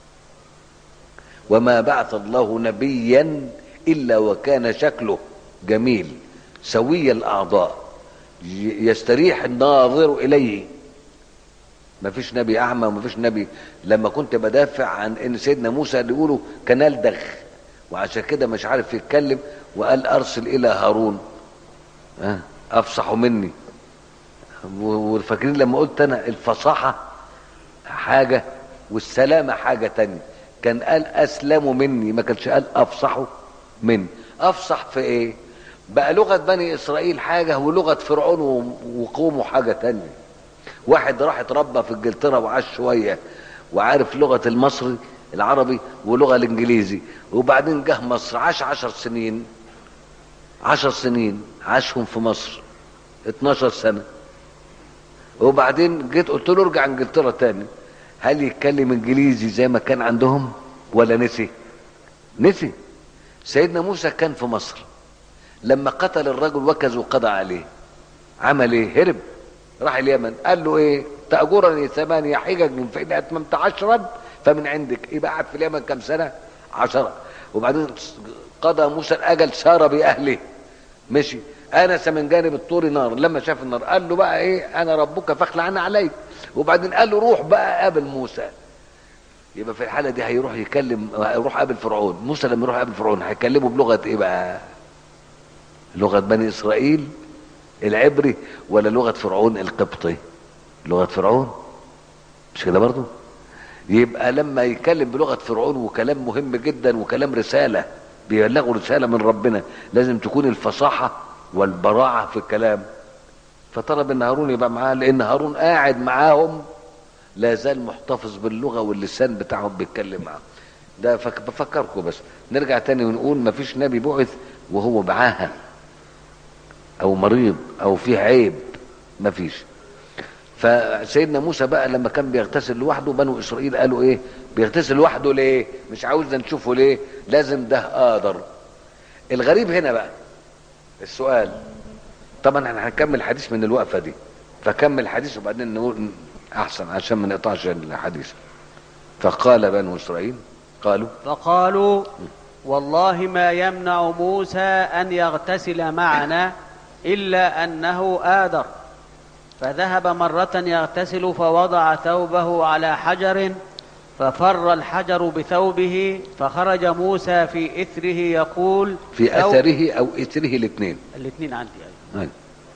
وما بعث الله نبيا الا وكان شكله جميل سوي الاعضاء ي- يستريح الناظر اليه ما فيش نبي اعمى وما فيش نبي لما كنت بدافع عن ان سيدنا موسى اللي يقولوا كان الدغ وعشان كده مش عارف يتكلم وقال ارسل الى هارون ها افصح مني و- وفاكرين لما قلت انا الفصاحه حاجه والسلامه حاجه تانية كان قال اسلموا مني ما كانش قال افصحوا مني افصح في ايه بقى لغه بني اسرائيل حاجه ولغه فرعون و- وقومه حاجه تانية واحد راح اتربى في انجلترا وعاش شويه وعارف لغه المصري العربي ولغه الانجليزي وبعدين جه مصر عاش عشر سنين عشر سنين عاشهم في مصر 12 سنه وبعدين جيت قلت له ارجع انجلترا تاني هل يتكلم انجليزي زي ما كان عندهم ولا نسي نسي سيدنا موسى كان في مصر لما قتل الرجل وكز وقضى عليه عمل ايه هرب راح اليمن قال له ايه تأجرني ثمانية حجج فإن أتممت عشرا فمن عندك يبقى قعد في اليمن كم سنة عشرة وبعدين قضى موسى الأجل سار بأهله مشي انس من جانب الطور نار لما شاف النار قال له بقى ايه انا ربك فاخلع عنا عليك وبعدين قال له روح بقى قابل موسى يبقى في الحاله دي هيروح يكلم يروح قابل فرعون موسى لما يروح قابل فرعون هيكلمه بلغه ايه بقى لغه بني اسرائيل العبري ولا لغه فرعون القبطي لغه فرعون مش كده برضه يبقى لما يتكلم بلغه فرعون وكلام مهم جدا وكلام رساله بيبلغوا رساله من ربنا لازم تكون الفصاحه والبراعه في الكلام فطلب ان هارون يبقى معاه لان هارون قاعد معاهم لا زال محتفظ باللغه واللسان بتاعهم بيتكلم معاهم ده فك- بفكركم بس نرجع تاني ونقول ما فيش نبي بعث وهو بعاهه او مريض او فيه عيب ما فيش فسيدنا موسى بقى لما كان بيغتسل لوحده بنو اسرائيل قالوا ايه بيغتسل لوحده ليه مش عاوزنا نشوفه ليه لازم ده قادر الغريب هنا بقى السؤال طبعا احنا هنكمل الحديث من الوقفه دي فكمل الحديث وبعدين نقول احسن عشان ما نقطعش الحديث فقال بنو اسرائيل قالوا فقالوا والله ما يمنع موسى أن يغتسل معنا إلا أنه آدر فذهب مرة يغتسل فوضع ثوبه على حجر ففر الحجر بثوبه فخرج موسى في إثره يقول في ثوب- اثره او اثره الاثنين الاثنين عندي أيضا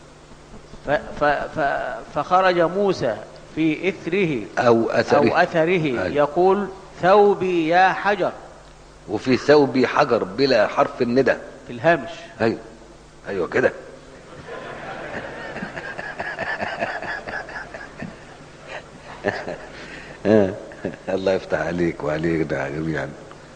ف ف ف فخرج موسى في إثره او اثره أو أثره أيوة. يقول ثوبي يا حجر وفي ثوب حجر بلا حرف الندى في الهامش ايوه ايوه كده آه. الله يفتح عليك وعليك ده جميعا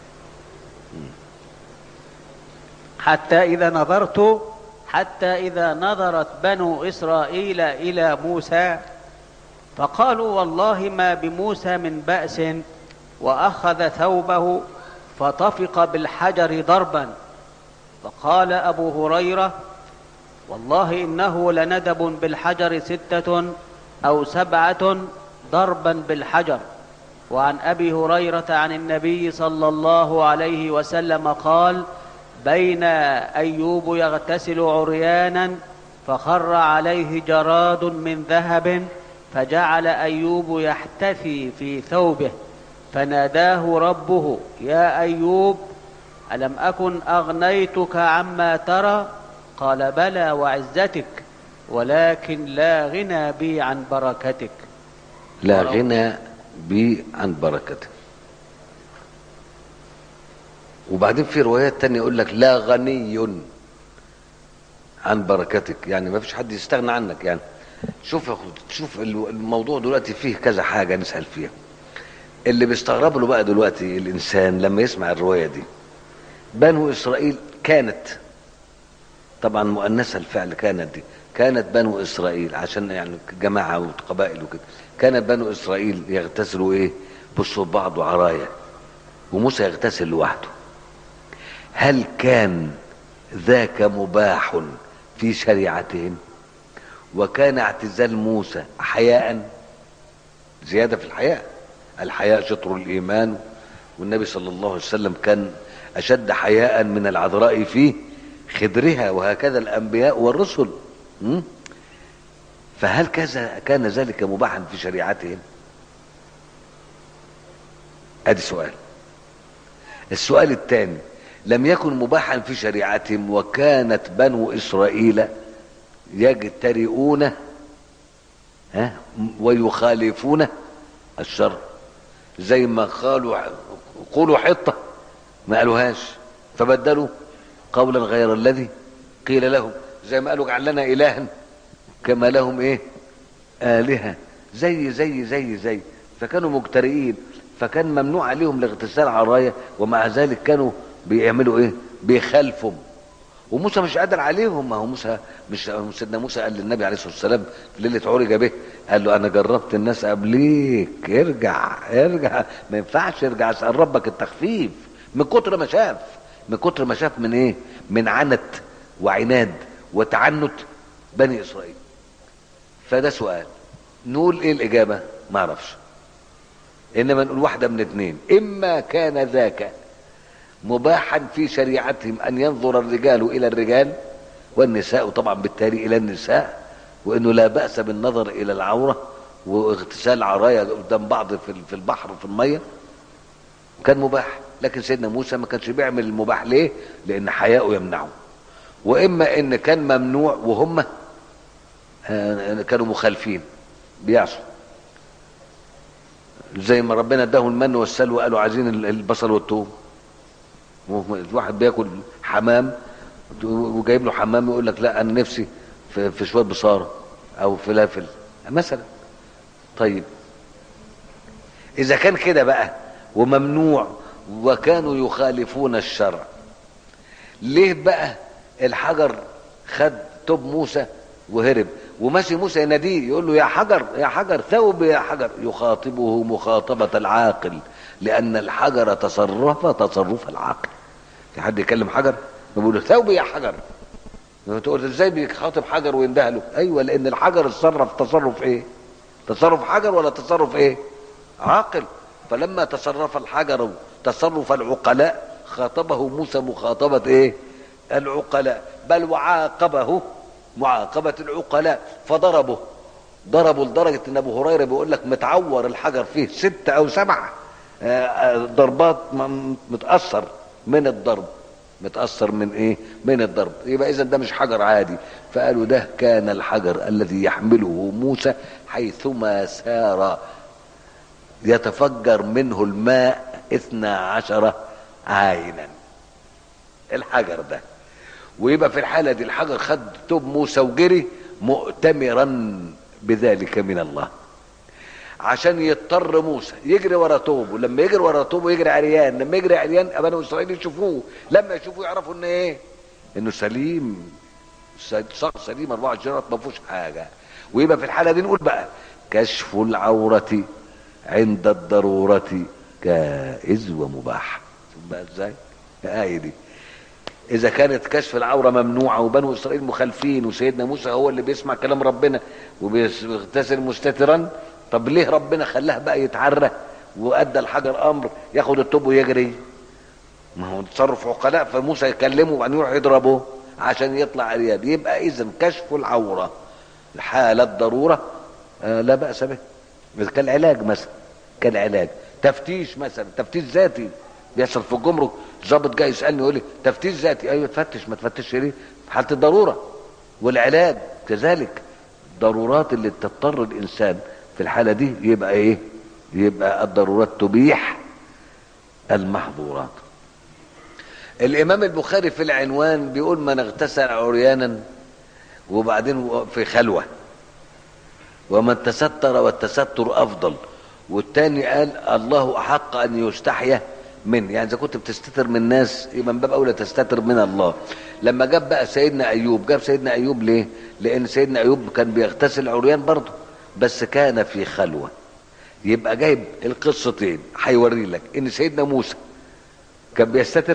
حتى إذا نظرت حتى إذا نظرت بنو إسرائيل إلى موسى فقالوا والله ما بموسى من بأس وأخذ ثوبه فطفق بالحجر ضربا فقال أبو هريرة والله إنه لندب بالحجر ستة أو سبعة ضربا بالحجر وعن أبي هريرة عن النبي صلى الله عليه وسلم قال بين أيوب يغتسل عريانا فخر عليه جراد من ذهب فجعل أيوب يحتفي في ثوبه فناداه ربه يا أيوب ألم أكن أغنيتك عما ترى قال بلى وعزتك ولكن لا غنى بي عن بركتك لا ولو- غنى بي عن بركته وبعدين في روايات تانية يقول لك لا غني عن بركتك يعني ما فيش حد يستغنى عنك يعني شوف يا أخو- شوف ال- الموضوع دلوقتي فيه كذا حاجة نسأل فيها اللي بيستغرب له بقى دلوقتي الإنسان لما يسمع الرواية دي بنو إسرائيل كانت طبعا مؤنثة الفعل كانت دي كانت بنو إسرائيل عشان يعني جماعة وقبائل وكده كانت بنو إسرائيل يغتسلوا إيه بصوا بعض وعرايا وموسى يغتسل لوحده هل كان ذاك مباح في شريعتهم وكان اعتزال موسى حياء زيادة في الحياء الحياء شطر الإيمان والنبي صلى الله عليه وسلم كان أشد حياء من العذراء في خدرها وهكذا الأنبياء والرسل م? فهل كذا كان ذلك مباحا في شريعتهم ادي سؤال السؤال الثاني لم يكن مباحا في شريعتهم وكانت بنو اسرائيل يجترئون ها ويخالفون الشر زي ما قالوا قولوا حطه ما قالوهاش فبدلوا قولا غير الذي قيل لهم زي ما قالوا اجعل لنا الها كما لهم ايه آلهة زي زي زي زي فكانوا مجترئين فكان ممنوع عليهم الاغتسال عراية ومع ذلك كانوا بيعملوا ايه بيخالفوا وموسى مش قادر عليهم ما هو موسى مش سيدنا موسى قال للنبي عليه الصلاه والسلام في ليله عرج به قال له انا جربت الناس قبليك ارجع ارجع ما ينفعش ارجع اسال ربك التخفيف من كتر ما شاف من كتر ما شاف من ايه من عنت وعناد وتعنت بني اسرائيل فده سؤال نقول ايه الاجابه ما اعرفش انما نقول واحده من اتنين اما كان ذاك مباحا في شريعتهم ان ينظر الرجال الى الرجال والنساء طبعا بالتالي الى النساء وانه لا باس بالنظر الى العوره واغتسال عرايا قدام بعض في في البحر وفي الميه كان مباح لكن سيدنا موسى ما كانش بيعمل المباح ليه لان حياؤه يمنعه واما ان كان ممنوع وهم آه، كانوا مخالفين بيعصوا زي ما ربنا اداهم المن والسلوى قالوا عايزين البصل والثوم واحد بياكل حمام وجايب له حمام يقول لك لا انا نفسي في, في شويه بصاره او فلافل مثلا طيب اذا كان كده بقى وممنوع وكانوا يخالفون الشرع ليه بقى الحجر خد توب موسى وهرب وماشي موسى يناديه يقول له يا حجر يا حجر ثوب يا حجر يخاطبه مخاطبة العاقل لأن الحجر تصرف تصرف العاقل في حد يكلم حجر يقول له ثوب يا حجر تقول ازاي بيخاطب حجر وينده له ايوه لان الحجر اتصرف تصرف ايه تصرف حجر ولا تصرف ايه عاقل فلما تصرف الحجر تصرف العقلاء خاطبه موسى مخاطبة ايه العقلاء بل وعاقبه معاقبة العقلاء فضربه ضربوا لدرجة ان ابو هريرة بيقول لك متعور الحجر فيه ست او سبع ضربات متأثر من الضرب متأثر من ايه من الضرب يبقى اذا ده مش حجر عادي فقالوا ده كان الحجر الذي يحمله موسى حيثما سار يتفجر منه الماء اثنا عشر عينا الحجر ده ويبقى في الحالة دي الحجر خد توب موسى وجري مؤتمرا بذلك من الله عشان يضطر موسى يجري ورا توبه لما يجري ورا توبه يجري عريان لما يجري عريان بنو اسرائيل يشوفوه لما يشوفوه يعرفوا ان ايه انه سليم صار سليم 24 ما فيهوش حاجه ويبقى في الحاله دي نقول بقى كشف العوره عند الضروره جائز ومباح شوف بقى ازاي الايه دي اذا كانت كشف العوره ممنوعه وبنو اسرائيل مخالفين وسيدنا موسى هو اللي بيسمع كلام ربنا وبيغتسل مستترا طب ليه ربنا خلاه بقى يتعرى وادى الحجر امر ياخد الطوب ويجري ما هو تصرف عقلاء فموسى يكلمه وبعدين يروح يضربه عشان يطلع عريان يبقى اذا كشف العوره حالة ضروره آه لا باس به كالعلاج مثلا كالعلاج تفتيش مثلا تفتيش ذاتي بيحصل في الجمرك ظابط جاي يسالني يقول لي تفتيش ذاتي ايوه تفتش ما تفتش ليه في حاله الضروره والعلاج كذلك ضرورات اللي تضطر الانسان في الحاله دي يبقى ايه يبقى الضرورات تبيح المحظورات الامام البخاري في العنوان بيقول من اغتسل عريانا وبعدين في خلوه ومن تستر والتستر افضل والتاني قال الله احق ان يستحيا منه يعني اذا كنت بتستتر من الناس يبقى من باب اولى تستتر من الله لما جاب بقى سيدنا ايوب جاب سيدنا ايوب ليه لان سيدنا ايوب كان بيغتسل عريان برضه بس كان في خلوه يبقى جايب القصتين هيوري لك ان سيدنا موسى كان بيستتر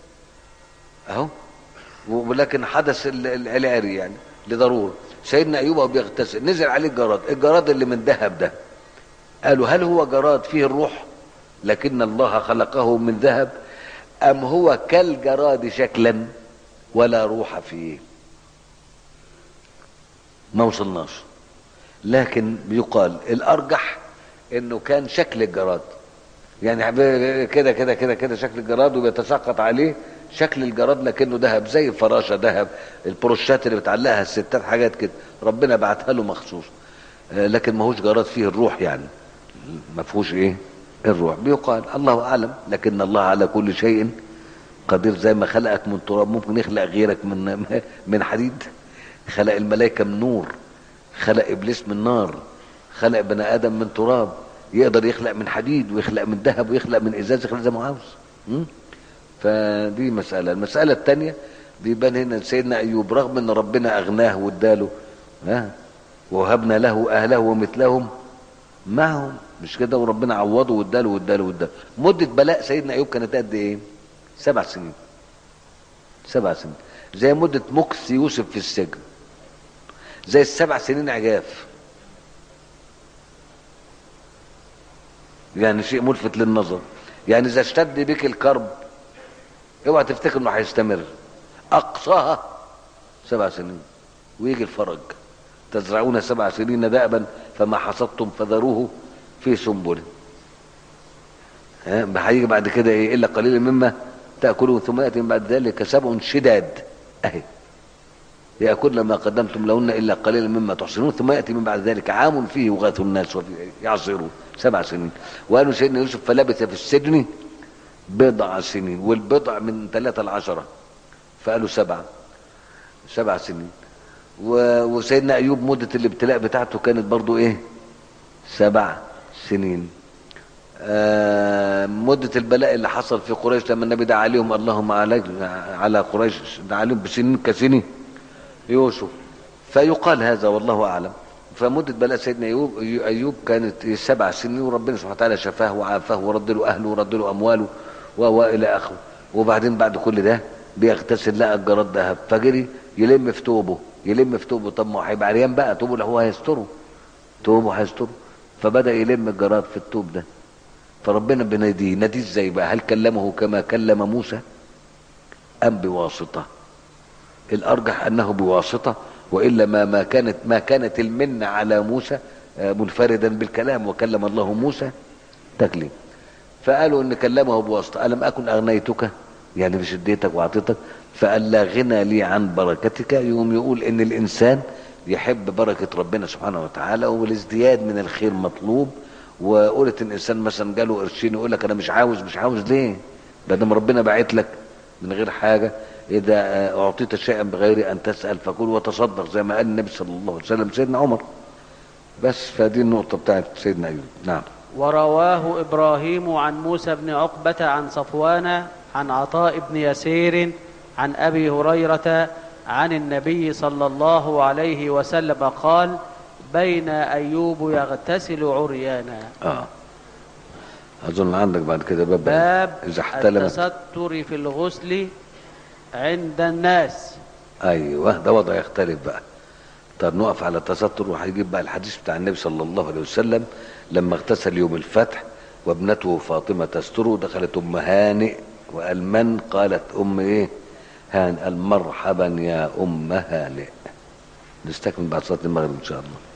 اهو ولكن حدث العري يعني لضروره سيدنا ايوب وهو بيغتسل نزل عليه الجراد الجراد اللي من ذهب ده قالوا هل هو جراد فيه الروح لكن الله خلقه من ذهب ام هو كالجراد شكلا ولا روح فيه ما وصلناش لكن بيقال الارجح انه كان شكل الجراد يعني كده كده كده كده شكل الجراد وبيتساقط عليه شكل الجراد لكنه ذهب زي الفراشه ذهب البروشات اللي بتعلقها الستات حاجات كده ربنا بعتها له مخصوص لكن ما هوش جراد فيه الروح يعني ما فيهوش ايه الروح بيقال الله اعلم لكن الله على كل شيء قدير زي ما خلقك من تراب ممكن يخلق غيرك من من حديد خلق الملائكه من نور خلق ابليس من نار خلق بني ادم من تراب يقدر يخلق من حديد ويخلق من ذهب ويخلق من ازاز يخلق زي ما عاوز فدي مساله المساله الثانيه بيبان هنا سيدنا ايوب رغم ان ربنا اغناه واداله ها وهبنا له اهله ومثلهم معهم مش كده وربنا عوضه واداله واداله واداله مده بلاء سيدنا ايوب كانت قد ايه سبع سنين سبع سنين زي مده مكث يوسف في السجن زي السبع سنين عجاف يعني شيء ملفت للنظر يعني اذا اشتد بك الكرب اوعى تفتكر انه هيستمر اقصاها سبع سنين ويجي الفرج تزرعون سبع سنين دأبا فما حصدتم فذروه في سنبله ها هيجي بعد كده ايه الا قليلا مما تاكلون ثم ياتي من بعد ذلك سبع شداد اهي ياكلن ما قدمتم لهن الا قليلا مما تحصنون ثم ياتي من بعد ذلك عام فيه يغاث الناس وفيه يعصرون سبع سنين وقالوا سيدنا يوسف فلبث في السجن بضع سنين والبضع من ثلاثة لعشرة فقالوا سبعة سبع سنين و- وسيدنا أيوب مدة الابتلاء بتاعته كانت برضو إيه سبع سنين آه، مدة البلاء اللي حصل في قريش لما النبي دعا عليهم اللهم عليك على قريش دعا عليهم بسنين كسنين يوسف فيقال هذا والله أعلم فمدة بلاء سيدنا أيوب أيوب كانت سبع سنين وربنا سبحانه وتعالى شفاه وعافاه ورد له أهله ورد له أمواله و- وإلى آخره وبعدين بعد كل ده بيغتسل لقى الجراد ذهب فجري يلم في توبه يلم في توبه طب ما هو هيبقى عريان بقى توبه اللي هو هيستره توبه هيستره فبدأ يلم الجراد في التوب ده فربنا بناديه ناديه ازاي بقى هل كلمه كما كلم موسى ام بواسطه الارجح انه بواسطه والا ما ما كانت ما كانت المنه على موسى آه، منفردا بالكلام وكلم الله موسى تكليم فقالوا ان كلمه بواسطه الم اكن اغنيتك يعني مش اديتك واعطيتك فقال لا غنى لي عن بركتك يوم يقول ان الانسان يحب بركه ربنا سبحانه وتعالى والازدياد من الخير مطلوب وقلت الانسان مثلا جاله قرشين يقول لك انا مش عاوز مش عاوز ليه؟ ده دام ربنا باعت لك من غير حاجه اذا آه، اعطيت شيئا بغير ان تسال فكل وتصدق زي ما قال النبي صلى الله عليه وسلم سيدنا عمر بس فدي النقطه بتاعت سيدنا ايوب نعم ورواه إبراهيم عن موسى بن عقبة عن صفوان عن عطاء بن يسير عن أبي هريرة عن النبي صلى الله عليه وسلم قال بين أيوب يغتسل عريانا اه اظن عندك بعد كده باب باب اذا احتلمت التستر في الغسل عند الناس ايوه ده وضع يختلف بقى طب نقف على التستر وهيجيب بقى الحديث بتاع النبي صلى الله عليه وسلم لما اغتسل يوم الفتح وابنته فاطمه تستره دخلت ام هانئ وقال من قالت ام ايه هان قال مرحبا يا ام هانئ نستكمل بعد صلاه المغرب ان شاء الله